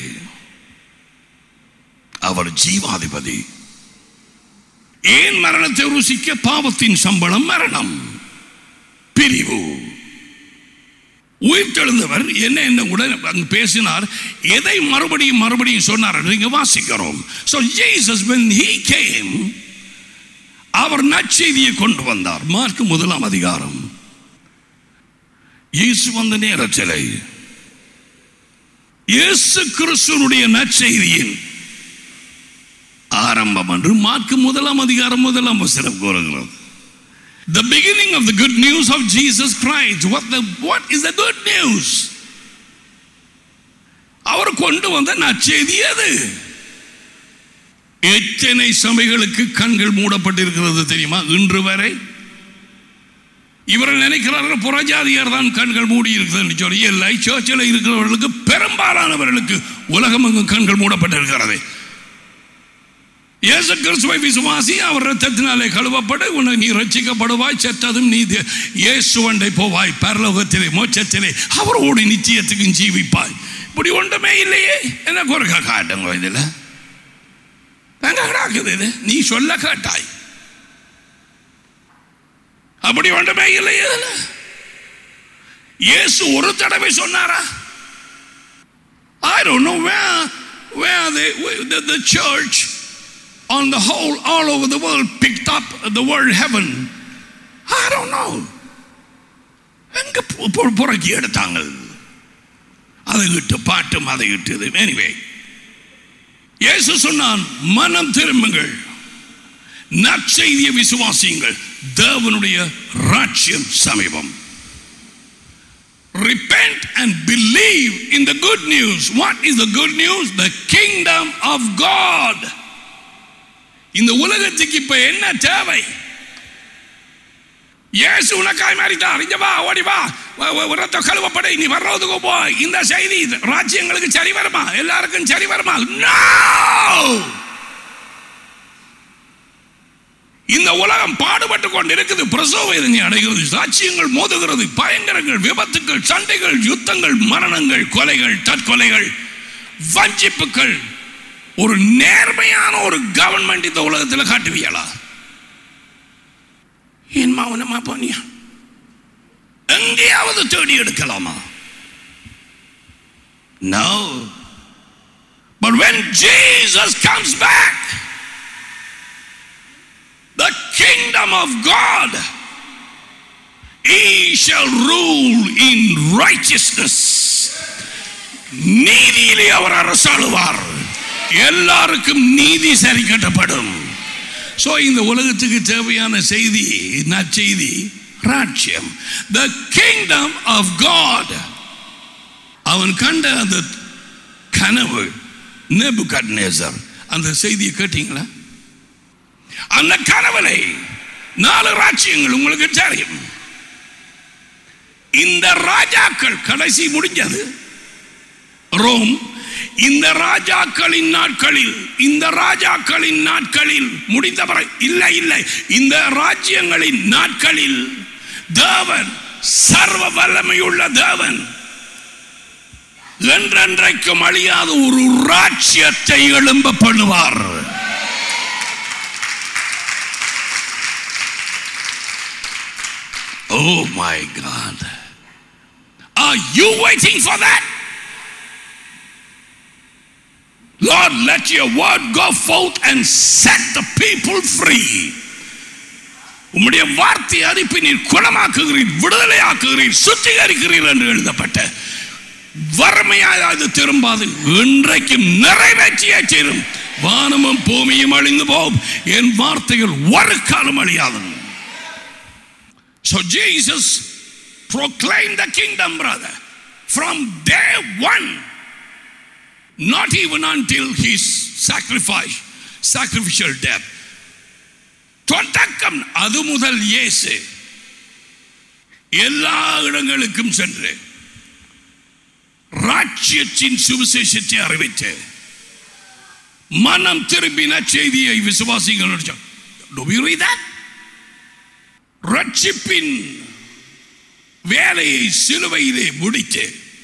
அவர் ஜீவாதிபதி ஏன் மரணத்தை ருசிக்க பாவத்தின் சம்பளம் மரணம் பிரிவு உயிர்த்தெழுந்தவர் என்ன என்ன உடனே அங்கு பேசினார் எதை மறுபடியும் மறுபடியும் சொன்னார் நீங்க வாசிக்கிறோம் so jesus when he came அவர் நற்செய்தியை கொண்டு வந்தார் மார்க் முதலாம் அதிகாரம் இயேசு வந்த நேரத்திலே இயேசு கிறிஸ்துவனுடைய நற்செய்தியின் ஆரம்பம் என்று மார்க் முதலாம் அதிகாரம் முதலாம் வசனம் கூறுகிறது The beginning of the good news of Jesus Christ. What, the, what is the good news? அவர் கொண்டு வந்த நற்செய்தி அது எத்தனை சபைகளுக்கு கண்கள் மூடப்பட்டிருக்கிறது தெரியுமா இன்று வரை இவர்கள் நினைக்கிறார்கள் புறஜாதியார் தான் கண்கள் மூடி இருக்குதுன்னு சொல்லி இல்லை சர்ச்சில் இருக்கிறவர்களுக்கு பெரும்பாலானவர்களுக்கு உலகம் எங்கும் கண்கள் மூடப்பட்டிருக்கிறது இயேசு கிறிஸ்துவை விசுவாசி அவர் ரத்தத்தினாலே கழுவப்படு உன்னை நீ ரட்சிக்கப்படுவாய் செத்ததும் நீ தே- இயேசுவண்டை போவாய் பரலோகத்திலே மோட்சத்திலே அவரோடு நிச்சயத்துக்கும் ஜீவிப்பாய் இப்படி ஒன்றுமே இல்லையே என்ன குறைக்க காட்டுங்க இதுல எங்க கிடக்குது இது நீ சொல்ல கேட்டாய் அப்படி ஒன்றுமே இல்லையே இதுல இயேசு ஒரு தடவை சொன்னாரா I don't know where where they, the, the church on the whole all over the world picked up the word heaven. I don't know. எங்க பு- பு- புறக்கி எடுத்தாங்க அதை இட்டு பாட்டும் அதை இட்டு எனிவே இயேசு சொன்னான் மனம் திரும்புங்கள் நற்செய்தியை விசுவாசியுங்கள் தேவனுடைய ராட்சியம் சமீபம் repent and believe in the good news what is the good news the kingdom of god இந்த உலகத்துக்கு இப்ப என்ன தேவை இயேசு உனக்காய் மாறிட்டார் இங்க வா ஓடி வா வ- வ- ரத்த கழுவப்படை நீ வர்றதுக்கு போ இந்த செய்தி ராஜ்யங்களுக்கு சரி வருமா எல்லாருக்கும் சரி வருமா No! இந்த உலகம் பாடுபட்டு கொண்டு இருக்குது பிரசவ வேதனை அடைகிறது சாட்சியங்கள் மோதுகிறது பயங்கரங்கள் விபத்துக்கள் சண்டைகள் யுத்தங்கள் மரணங்கள் கொலைகள் தற்கொலைகள் வஞ்சிப்புகள் ஒரு நேர்மையான ஒரு கவர்மெண்ட் இந்த உலகத்தில் காட்டுவியலா என் மௌனமா போனியா எங்கேயாவது தேடி எடுக்கலாமா No. But when Jesus comes back, the kingdom of God, he shall rule in righteousness. நீதியிலே அவர் அரசாளுவார் எல்லாருக்கும் நீதி சரி கட்டப்படும் சோ இந்த உலகத்துக்கு தேவையான செய்தி நற்செய்தி ராட்சியம் த கிங்டம் ஆஃப் காட் அவன் கண்ட அந்த கனவு நேபுகட்நேசர் அந்த செய்தியை கேட்டீங்களா அந்த கனவலை நாலு ராஜ்யங்கள் உங்களுக்கு தெரியும் இந்த ராஜாக்கள் கடைசி முடிஞ்சது ரோம் இந்த ராஜாக்களின் நாட்களில் இந்த ராஜாக்களின் நாட்களில் முடிந்தவரை இல்லை இல்லை இந்த ராஜ்யங்களின் நாட்களில் தேவன் சர்வ வல்லமையுள்ள தேவன் என்றென்றைக்கும் அழியாத ஒரு ராஜ்யத்தை எழும்ப பண்ணுவார் Oh my God. Are you waiting for that? Lord, let your word go forth and set the people free. உம்முடைய வார்த்தை அனுப்பி நீர் குணமாக்குகிறீர் விடுதலையாக்குகிறீர் சுத்திகரிக்கிறீர் என்று எழுதப்பட்ட வறுமையாய் அது திரும்பாது இன்றைக்கும் நிறைவேற்றியே தீரும் வானமும் பூமியும் அழிந்து போகும் என் வார்த்தைகள் ஒரு காலம் அழியாது So Jesus proclaimed the kingdom, brother, from day one, not even until his sacrifice, sacrificial death. தொடக்கம் அது முதல் இயேசு எல்லா இடங்களுக்கும் சென்று ராட்சியத்தின் சுவிசேஷத்தை அறிவித்து மனம் திரும்பின செய்தியை விசுவாசிகள் Do you read that? ரட்சிப்பின் வேலையை சிலுவையிலே முடித்து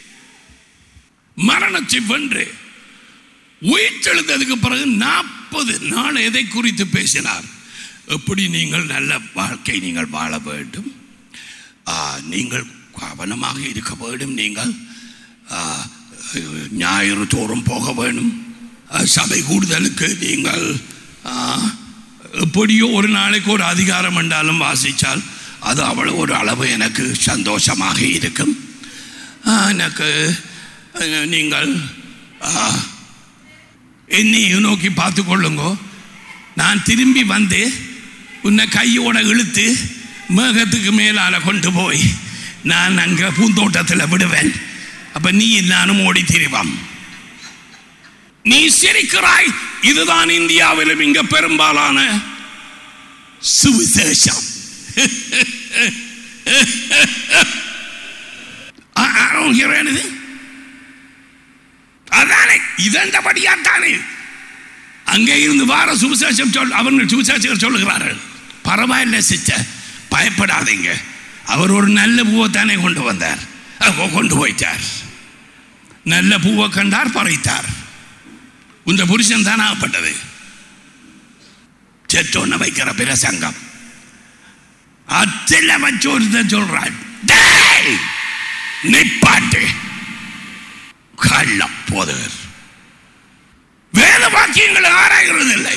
மரணத்தை வென்று உயிர்த்தெழுந்ததுக்கு பிறகு நாற்பது நாள் எதை குறித்து பேசினார் எப்படி நீங்கள் நல்ல வாழ்க்கை நீங்கள் வாழ வேண்டும் ஆ, நீங்கள் கவனமாக இருக்க வேண்டும் நீங்கள் ஆ, ஞாயிறு தோறும் போக வேண்டும் ஆ, சபை கூடுதலுக்கு நீங்கள் ஆ, எப்படியோ ஒரு நாளைக்கு ஒரு அதிகாரம் என்றாலும் வாசித்தால் அது அவ்வளவு ஒரு அளவு எனக்கு சந்தோஷமாக இருக்கும் ஆ, எனக்கு அஹ், நீங்கள் ஆ, என்னையும் நோக்கி பார்த்து கொள்ளுங்கோ நான் திரும்பி வந்து உன்னை கையோட இழுத்து மேகத்துக்கு மேலால கொண்டு போய் நான் அங்க பூந்தோட்டத்தில் விடுவேன் அப்ப நீ நானும் ஓடி திரிவாம் நீ சிரிக்கிறாய் இதுதான் இந்தியாவிலும் இங்க பெரும்பாலான சுவிசேஷம் I, I don't hear anything. அதானே இதண்டபடியாத்தானே அங்கே இருந்து வார சுவிசேஷம் சொல் அவர்கள் சுவிசேஷகர் சொல்லுகிறார்கள் பரவாயில்ல சிஸ்டர் பயப்படாதீங்க அவர் ஒரு நல்ல பூவை தானே கொண்டு வந்தார் அஹ், கொண்டு போயிட்டார் நல்ல பூவை கண்டார் பறைத்தார் உந்த புருஷன் தானே ஆகப்பட்டது செத்தொன்னு வைக்கிற பிரசங்கம் அத்தில வச்சு ஒருத்தன் சொல்றான் "டேய், நிப்பாட்டு கள்ள போதகர் வேத வாக்கியங்களை ஆராய்கிறது இல்லை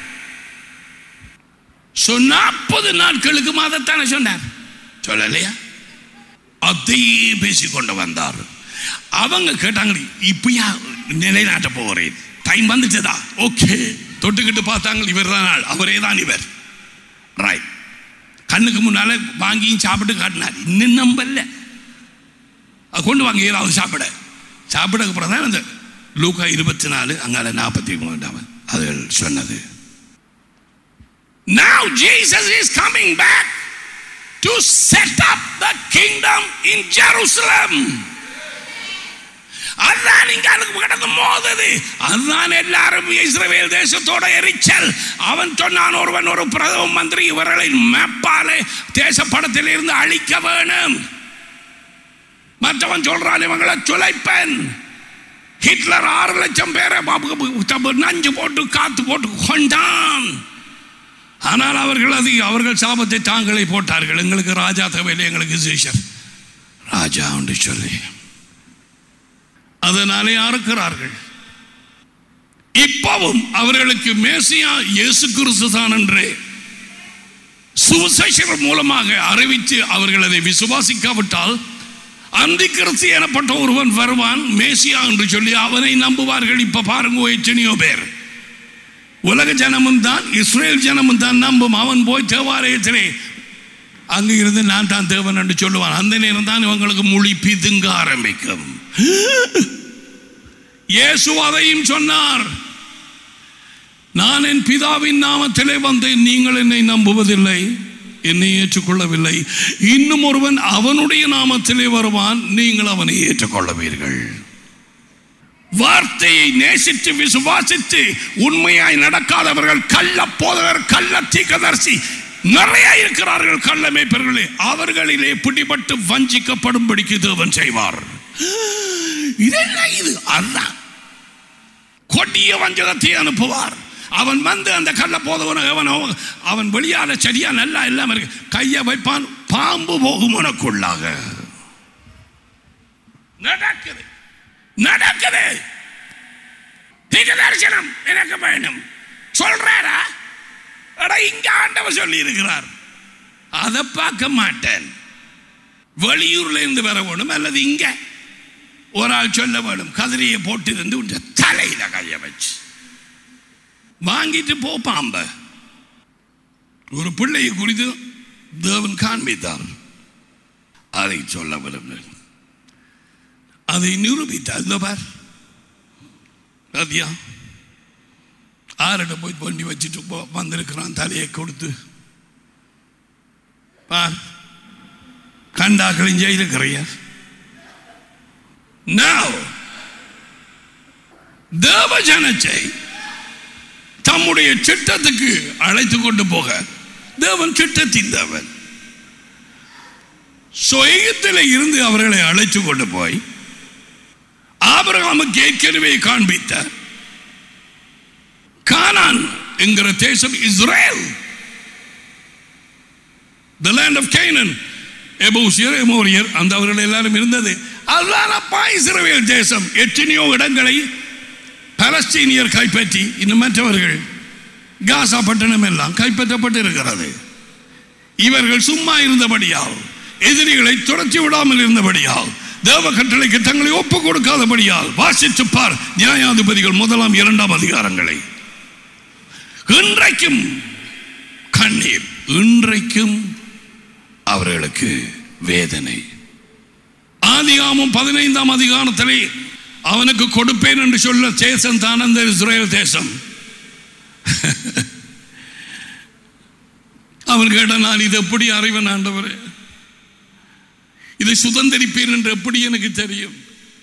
So, நாற்பது நாட்களுக்கு மாதத்தானே சொன்னார் சொல்லலையா அதையே பேசி கொண்டு வந்தார் அவங்க கேட்டாங்க இப்பயா நிலைநாட்ட போகிறேன் டைம் வந்துச்சுதா ஓகே தொட்டுக்கிட்டு பார்த்தாங்க இவர் தான் ஆள் அவரே தான் இவர் ரைட் கண்ணுக்கு முன்னால வாங்கியும் சாப்பிட்டு காட்டினார் இன்னும் நம்பல அது கொண்டு வாங்க ஏதாவது சாப்பிட சாப்பிடக்கு அப்புறம் தான் அந்த லூக்கா இருபத்தி நாலு அங்கால நாற்பத்தி மூன்றாம் அது சொன்னது Now Jesus is coming back to set up the kingdom in Jerusalem. அதுதான் இங்க அதுக்கு கிடந்து மோதுது அதுதான் எல்லாரும் இஸ்ரவேல் தேசத்தோட எரிச்சல் அவன் சொன்னான் ஒருவன் ஒரு பிரதம மந்திரி இவர்களை மேப்பாலே தேசப்படத்தில் இருந்து அழிக்க வேணும் மற்றவன் சொல்றான் இவங்களை துளைப்பன் ஹிட்லர் ஆறு லட்சம் பேரை பாபு- நஞ்சு போட்டு காத்து போட்டு கொண்டான் ஆனால் அவர்கள் அது அவர்கள் சாபத்தை தாங்களே போட்டார்கள் எங்களுக்கு ராஜா தேவையில்லை எங்களுக்கு சீஷர் ராஜா என்று சொல்லி அதனாலே அறுக்கிறார்கள் இப்பவும் அவர்களுக்கு மேசியா இயேசு கிறிஸ்து தான் என்றே சுவிசேஷர் மூலமாக அறிவித்து அவர்கள் அதை விசுவாசிக்காவிட்டால் அந்தி கிறிஸ்து எனப்பட்ட ஒருவன் வருவான் மேசியா என்று சொல்லி அவனை நம்புவார்கள் இப்ப பாருங்க எத்தனையோ பேர் உலக ஜனமும் தான் இஸ்ரேல் ஜனமும் தான் நம்பும் அவன் போய் தேவாலயத்திலே அங்கு இருந்து நான் தான் தேவன் என்று சொல்லுவான் அந்த நேரம் தான் இவங்களுக்கு மொழி பிதுங்க ஆரம்பிக்கும் இயேசு அதையும் சொன்னார் நான் என் பிதாவின் நாமத்திலே வந்தேன் நீங்கள் என்னை நம்புவதில்லை என்னை ஏற்றுக்கொள்ளவில்லை இன்னும் ஒருவன் அவனுடைய நாமத்திலே வருவான் நீங்கள் அவனை ஏற்றுக்கொள்ளவீர்கள் வார்த்தையை நேசித்து விசுவாசித்து உண்மையாய் நடக்காதவர்கள் கள்ள போதவர் கள்ள தீக்கதர்சி நிறைய இருக்கிறார்கள் கள்ள மேய்ப்பர்களே அவர்களிலே பிடிபட்டு வஞ்சிக்கப்படும்படிக்கு தேவன் செய்வார் இதெல்லாம் இது அதான் கொடிய வஞ்சகத்தை அனுப்புவார் அவன் வந்து அந்த கள்ள போதவன அவன் அவன் வெளியால செடியா நல்லா இல்லாம இருக்கு கையை வைப்பான் பாம்பு போகும் உனக்குள்ளாக நடக்குது நடக்குது தீர்க்க தரிசனம் எனக்கு வேணும் சொல்றாரா அட இங்க ஆண்டவர் சொல்லி இருக்கிறார் அதை பார்க்க மாட்டேன் வெளியூர்ல இருந்து வர வேணும் அல்லது இங்க ஒரு ஆள் சொல்ல வேணும் கதிரையை போட்டு இருந்து உன் தலையில கைய வச்சு வாங்கிட்டு போ பாம்ப ஒரு பிள்ளையை குறித்து தேவன் காண்பித்தார் அதை சொல்ல விரும்புகிறேன் அதை நிரூபித்தார் இந்த பார் பாத்தியா ஆரிட போய் பண்ணி வச்சுட்டு போ வந்திருக்கிறான் தலையை கொடுத்து பார் கண்டாக்களின் ஜெயிலுக்கிறையா Now, தேவ ஜனத்தை தம்முடைய சிட்டத்துக்கு அழைத்து கொண்டு போக தேவன் சிட்டத்தின் தேவன் சொயத்தில் இருந்து அவர்களை அழைத்து கொண்டு போய் ஆபிரகாமுக்கு ஏற்கனவே காண்பித்தார் கானான் என்கிற தேசம் Israel the land of Canaan எபூசியர் எமோரியர் அந்த அவர்கள் எல்லாரும் இருந்தது அதுதான் அப்பா இஸ்ரவேல் தேசம் எத்தனையோ இடங்களை பலஸ்தீனியர் கைப்பற்றி இன்னும் மற்றவர்கள் காசா பட்டணம் எல்லாம் கைப்பற்றப்பட்டு இருக்கிறது இவர்கள் சும்மா இருந்தபடியால் எதிரிகளை துரத்தி விடாமல் இருந்தபடியால் தேவ கட்டளைக்கு தங்களை ஒப்பு கொடுக்காதபடியால் வாசித்து பார் நியாயாதிபதிகள் முதலாம் இரண்டாம் அதிகாரங்களை இன்றைக்கும் கண்ணீர் இன்றைக்கும் அவர்களுக்கு வேதனை ஆதிகாமம் பதினைந்தாம் அதிகாரத்திலே அவனுக்கு கொடுப்பேன் என்று சொல்ல தேசம் தான் அந்த இஸ்ரேல் தேசம் அவன் கேட்ட நான் இது எப்படி அறிவன் ஆண்டவரே இதை சுதந்திரிப்பீர் என்று எப்படி எனக்கு தெரியும்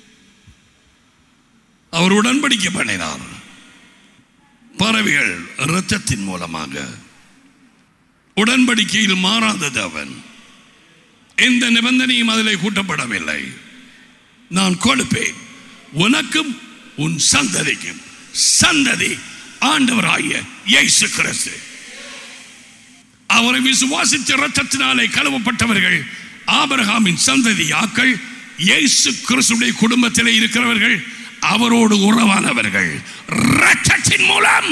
அவர் உடன்படிக்கை பண்ணினார் பறவைகள் இரத்தத்தின் மூலமாக உடன்படிக்கையில் மாறாதது அவன் எந்த நிபந்தனையும் அதில் கூட்டப்படவில்லை நான் கொடுப்பேன் உனக்கும் உன் சந்ததிக்கும் சந்ததி ஆண்டவராகிய இயேசு கிறிஸ்து அவரை விசுவாசித்த இரத்தத்தினாலே கழுவப்பட்டவர்கள் ஆபிரகாமின் சந்ததி ஆக்கள் இயேசு கிறிஸ்துடைய குடும்பத்தில் இருக்கிறவர்கள் அவரோடு உறவானவர்கள் இரத்தத்தின் மூலம்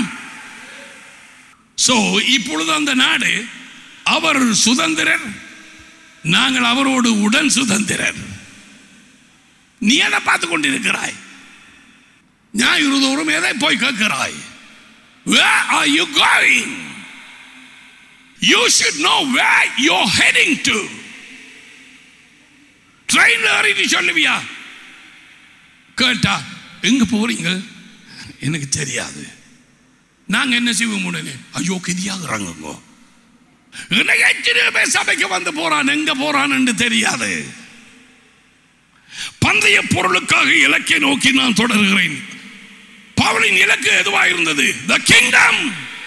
சோ இப்பொழுது அந்த நாடு அவர் சுதந்திரர் நாங்கள் அவரோடு உடன் சுதந்திரர் நீ எதை பார்த்து கொண்டிருக்கிறாய் ஞாயிறு தோறும் எதை போய் கேட்கிறாய் Where are you going? You should know where you're heading to. ட்ரெயின்ல ஏறிட்டு சொல்லுவியா கேட்டா எங்க போறீங்க எனக்கு தெரியாது நாங்க என்ன செய்வோம் உடனே ஐயோ கதியாக இறங்குங்க இன்னைக்கு எத்தனை பேர் சபைக்கு வந்து போறான் எங்க போறான்னு தெரியாது பந்தய பொருளுக்காக இலக்கை நோக்கி நான் தொடர்கிறேன் பவுலின் இலக்கு எதுவா இருந்தது த கிங்டம்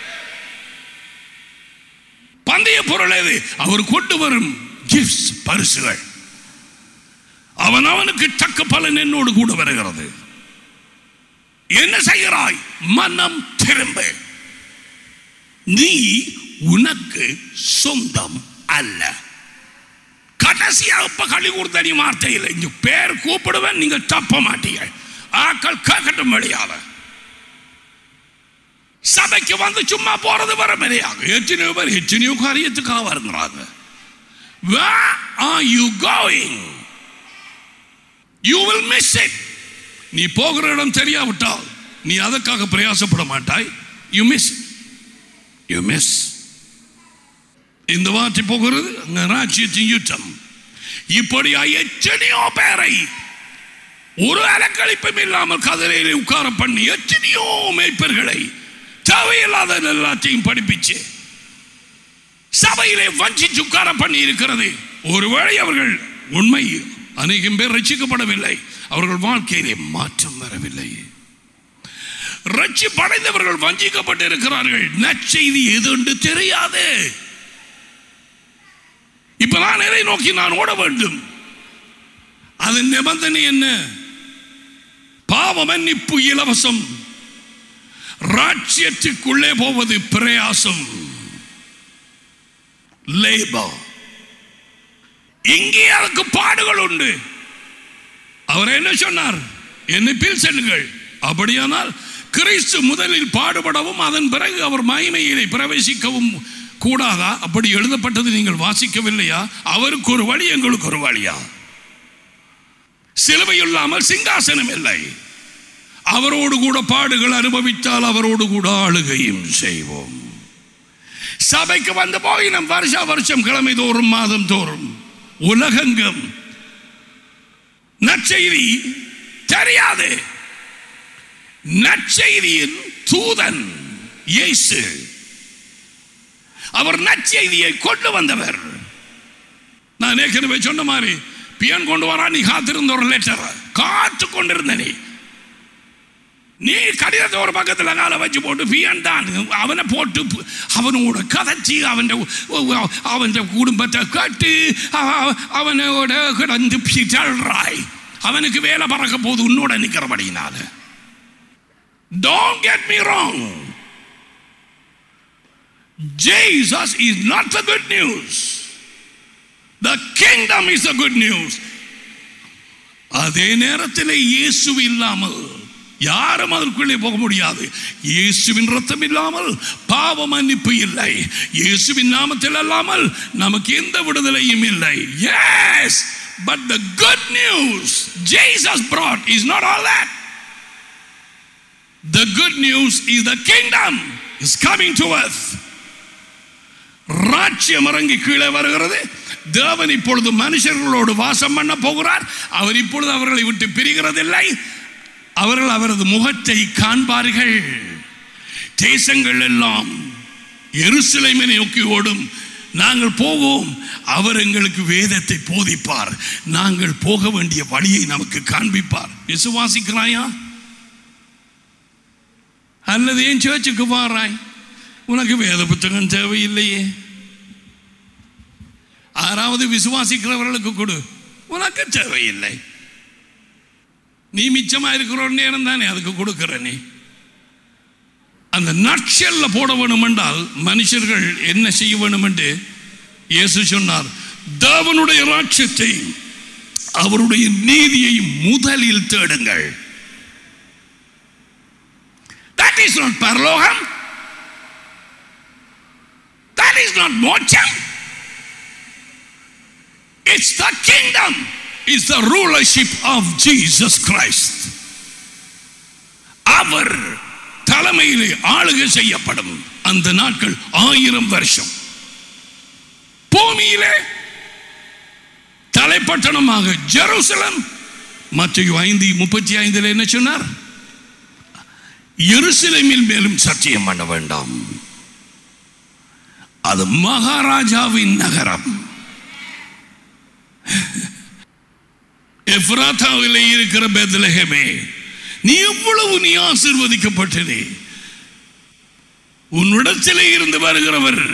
பந்தய பொருள் எது அவர் கொண்டு வரும் கிஃப்ட்ஸ் பரிசுகள் அவன் அவனுக்கு தக்க பலன் என்னோடு கூட வருகிறது என்ன செய்கிறாய் மனம் திரும்ப நீ உனக்கு சொந்தம் அல்ல கடைசியா இப்ப களி கொடுத்த நீ வார்த்தையில் இங்க பேர் கூப்பிடுவேன் நீங்க தப்ப மாட்டீங்க ஆக்கள் கேட்கட்டும் வெளியால சபைக்கு வந்து சும்மா போறது வர மரியாதை எத்தனையோ பேர் எத்தனையோ காரியத்துக்காக வருங்கிறாங்க Where are you going? You will miss it. நீ போகிற இடம் தெரியாவிட்டால் நீ அதற்காக பிரயாசப்பட மாட்டாய் யூ மிஸ் யூ மிஸ் இந்த வார்த்தை போகிறது அங்க ராஜ்யத்தின் யுத்தம் இப்படியா எத்தனையோ பேரை ஒரு அலக்களிப்பும் இல்லாமல் கதிரையிலே உட்கார பண்ணி எத்தனையோ மேய்ப்பர்களை தேவையில்லாத எல்லாத்தையும் படிப்பிச்சு சபையிலே வஞ்சிச்சு உட்கார பண்ணி இருக்கிறது ஒருவேளை அவர்கள் உண்மை அநேகம் பேர் ரட்சிக்கப்படவில்லை அவர்கள் வாழ்க்கையிலே மாற்றம் வரவில்லை ரட்சி படைந்தவர்கள் வஞ்சிக்கப்பட்டு இருக்கிறார்கள் நற்செய்தி எது என்று தெரியாது இப்ப நான் எதை நோக்கி நான் ஓட வேண்டும் அதன் நிபந்தனை என்ன பாவ மன்னிப்பு இலவசம் ராட்சியத்துக்குள்ளே போவது பிரயாசம் லேபர் இங்கே அதுக்கு பாடுகள் உண்டு அவர் என்ன சொன்னார் என்னை பில் செல்லுங்கள் அப்படியானால் கிறிஸ்து முதலில் பாடுபடவும் அதன் பிறகு அவர் மகிமையிலே பிரவேசிக்கவும் கூடாதா அப்படி எழுதப்பட்டது நீங்கள் வாசிக்கவில்லையா அவருக்கு ஒரு வழி எங்களுக்கு ஒரு வழியா சிலுவை இல்லாமல் சிங்காசனம் இல்லை அவரோடு கூட பாடுகள் அனுபவித்தால் அவரோடு கூட ஆளுகையும் செய்வோம் சபைக்கு வந்து போய் நம் வருஷ வருஷம் கிழமை தோறும் மாதம் தோறும் உலகெங்கும் நற்செய்தி தெரியாது நற்செய்தியின் தூதன் இயேசு அவர் நற்செய்தியை கொண்டு வந்தவர் நான் ஏற்கனவே சொன்ன மாதிரி பியன் கொண்டு வரா நீ காத்திருந்த ஒரு லெட்டர் காத்து கொண்டிருந்த நீ நீ கடிதத்தை ஒரு பக்கத்தில் காலை வச்சு போட்டு பியன் தான் அவனை போட்டு அவனோட கதைச்சி அவன் அவன் குடும்பத்தை கட்டு அவ- அவனோட கிடந்து பிச்சல்றாய் அவனுக்கு வேலை பறக்க போது உன்னோட நிற்கிறபடினால Don't get me wrong. Jesus is not the good news. The kingdom is the good news. அதே நேரத்தில் இயேசு இல்லாமல் யாரும் அதற்குள்ளே போக முடியாது இயேசுவின் ரத்தம் இல்லாமல் பாவ மன்னிப்பு இல்லை இயேசுவின் நாமத்தில் அல்லாமல் நமக்கு எந்த விடுதலையும் இல்லை yes but the good news Jesus brought is not all that The good news is the kingdom is coming to earth. ராஜ்யம் இறங்கி கீழே வருகிறது தேவன் இப்பொழுது மனுஷர்களோடு வாசம் பண்ண போகிறார் அவர் இப்பொழுது அவர்களை விட்டு பிரிகிறதில்லை அவர்கள் அவரது முகத்தை காண்பார்கள் தேசங்கள் எல்லாம் எருசலேமை நோக்கி ஓடும் நாங்கள் போவோம் அவர் எங்களுக்கு வேதத்தை போதிப்பார் நாங்கள் போக வேண்டிய வழியை நமக்கு காண்பிப்பார் விசுவாசிக்கிறாயா அல்லது ஏன் சேர்ச்சுக்கு வாராய் உனக்கு வேத புத்தகம் தேவையில்லையே ஆறாவது விசுவாசிக்கிறவர்களுக்கு கொடு உனக்கு தேவையில்லை நீ மிச்சமா இருக்கிற நேரம் தானே அதுக்கு கொடுக்கிற நீ அந்த நட்சல்ல போட வேணும் என்றால் மனுஷர்கள் என்ன செய்ய வேணும் என்று இயேசு சொன்னார் தேவனுடைய ராட்சியத்தை அவருடைய நீதியை முதலில் தேடுங்கள் That is not பரலோகம் That is not மோட்சம் It's the kingdom. It's the rulership of Jesus Christ. அவர் தலைமையிலே ஆளுகை செய்யப்படும் அந்த நாட்கள் ஆயிரம் வருஷம் பூமியிலே தலைப்பட்டணமாக ஜெருசலம் மத்திய ஐந்து முப்பத்தி ஐந்தில் என்ன சொன்னார் எருசலேமில் மேலும் சத்தியம் பண்ண வேண்டாம் அது மகாராஜாவின் நகரம் எஃப்ராத்தாவிலே இருக்கிற பெத்லஹேமே நீ எவ்வளவு நீ ஆசிர்வதிக்கப்பட்டதே உன்னிடத்திலே இருந்து வருகிறவர்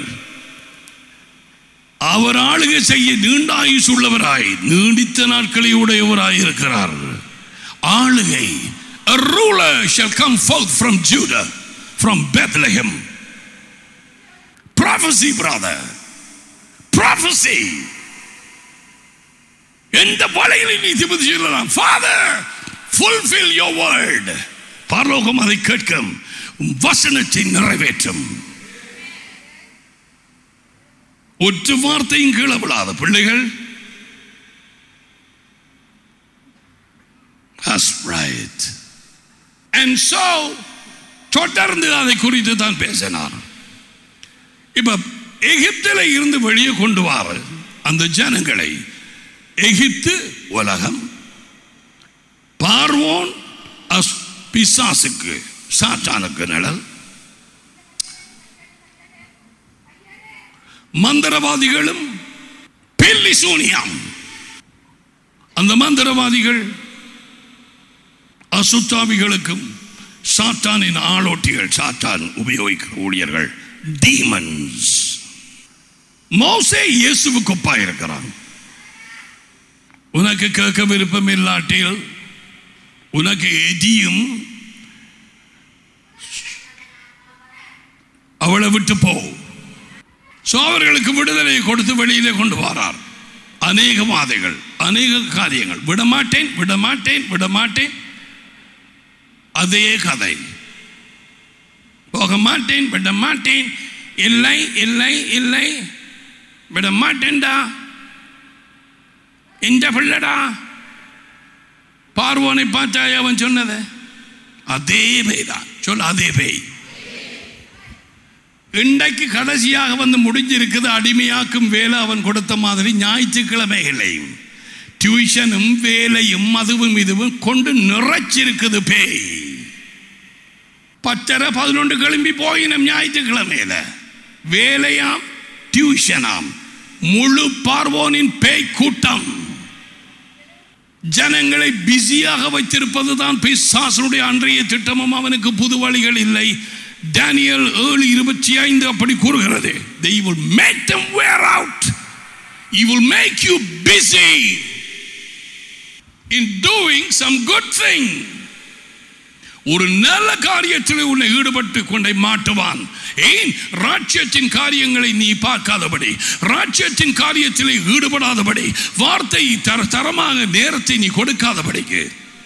அவர் ஆளுகை செய்ய நீண்ட ஆயுசு உள்ளவராய் நீடித்த நாட்களை உடையவராய் இருக்கிறார் ஆளுகை A ruler shall come forth from Judah, from Bethlehem. Prophecy, brother. Prophecy. எந்த வலையில் நீ திபதி சொல்லலாம் ஃபாதர் ஃபுல்ஃபில் யோர் வேர்ட் பரலோகம் அதை கேட்கும் உம் வசனத்தை நிறைவேற்றும் ஒற்று வார்த்தையும் கீழே விழாத பிள்ளைகள் That's right. And so தொடர்ந்து அதை குறித்து தான் பேசினார் இப்ப எகிப்தில் இருந்து வெளியே கொண்டு வார அந்த ஜனங்களை எகிப்து உலகம் பார்வோன் அஸ்- பிசாசுக்கு சாத்தானுக்கு நிழல் மந்திரவாதிகளும் பில்லி சூனியம் அந்த மந்திரவாதிகள் அசுத்தாவிகளுக்கும் சாத்தானின் ஆளோட்டிகள் சாத்தான் உபயோகிக்கிற ஊழியர்கள் டீமன்ஸ் மோசே இயேசுவுக்கு ஒப்பா இருக்கிறான் உனக்கு கேட்க விருப்பம் இல்லாட்டில் உனக்கு எதியும் அவளை விட்டு போ சோ அவர்களுக்கு விடுதலை கொடுத்து வெளியிலே கொண்டு வரார் அநேக வாதைகள் அநேக காரியங்கள் விடமாட்டேன் விடமாட்டேன் விடமாட்டேன் அதே கதை போக மாட்டேன் விட மாட்டேன் இல்லை இல்லை இல்லை விட மாட்டேன்டா இந்த பிள்ளடா பார்வோனை பார்த்தாய் அவன் சொன்னது அதே பேய் தான் சொல் அதே பேய் இன்றைக்கு கடைசியாக வந்து முடிஞ்சிருக்குது அடிமையாக்கும் வேலை அவன் கொடுத்த மாதிரி ஞாயிற்றுக்கிழமைகளையும் டியூஷனும் வேலையும் அதுவும் இதுவும் கொண்டு நிறைச்சிருக்குது பேய் பத்தரை பதினொன்று கிளம்பி போயினம் ஞாயிற்றுக்கிழமையில வேலையாம் டியூஷனாம் முழு பார்வோனின் பேய் கூட்டம் ஜனங்களை பிஸியாக வைத்திருப்பது தான் பிசாசனுடைய அன்றைய திட்டமும் அவனுக்கு புது வழிகள் இல்லை டேனியல் ஏழு இருபத்தி ஐந்து அப்படி கூறுகிறது they will make them wear out he will make you busy in doing some good thing ஒரு நல்ல காரியத்தில் உன்னை ஈடுபட்டு கொண்டை மாட்டுவான் ஏன் ராட்சியத்தின் காரியங்களை நீ பார்க்காதபடி ராட்சியத்தின் காரியத்தில் ஈடுபடாதபடி வார்த்தை தர தரமாக நேரத்தை நீ கொடுக்காதபடிக்கு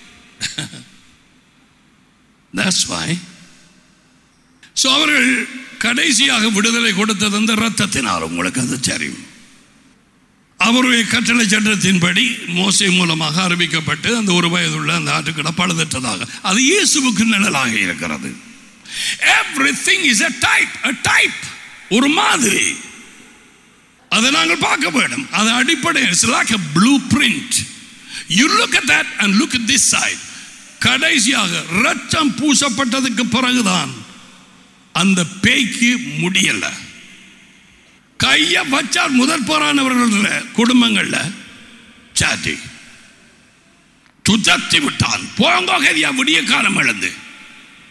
That's why ஸோ அவர்கள் கடைசியாக விடுதலை கொடுத்தது அந்த ரத்தத்தினால் உங்களுக்கு அது தெரியும் அவருடைய கட்டளை சட்டத்தின்படி மோசை மூலமாக அறிவிக்கப்பட்டு அந்த ஒரு வயதுள்ள அந்த ஆட்டுக்கடை பழுதற்றதாக அது இயேசுவுக்கு நிழலாக இருக்கிறது everything is a type a type ஒரு மாதிரி அதை நாங்கள் பார்க்க வேண்டும் அது அடிப்படை it's like a blueprint you look at that and look at this side கடைசியாக ரத்தம் பூசப்பட்டதுக்கு பிறகுதான் அந்த பேய்க்கு முடியல கைய வச்சார் முதற் போரானவர்கள் குடும்பங்கள்ல சாட்டி துதத்தி விட்டான் போங்க கதியா விடிய காலம் இழந்து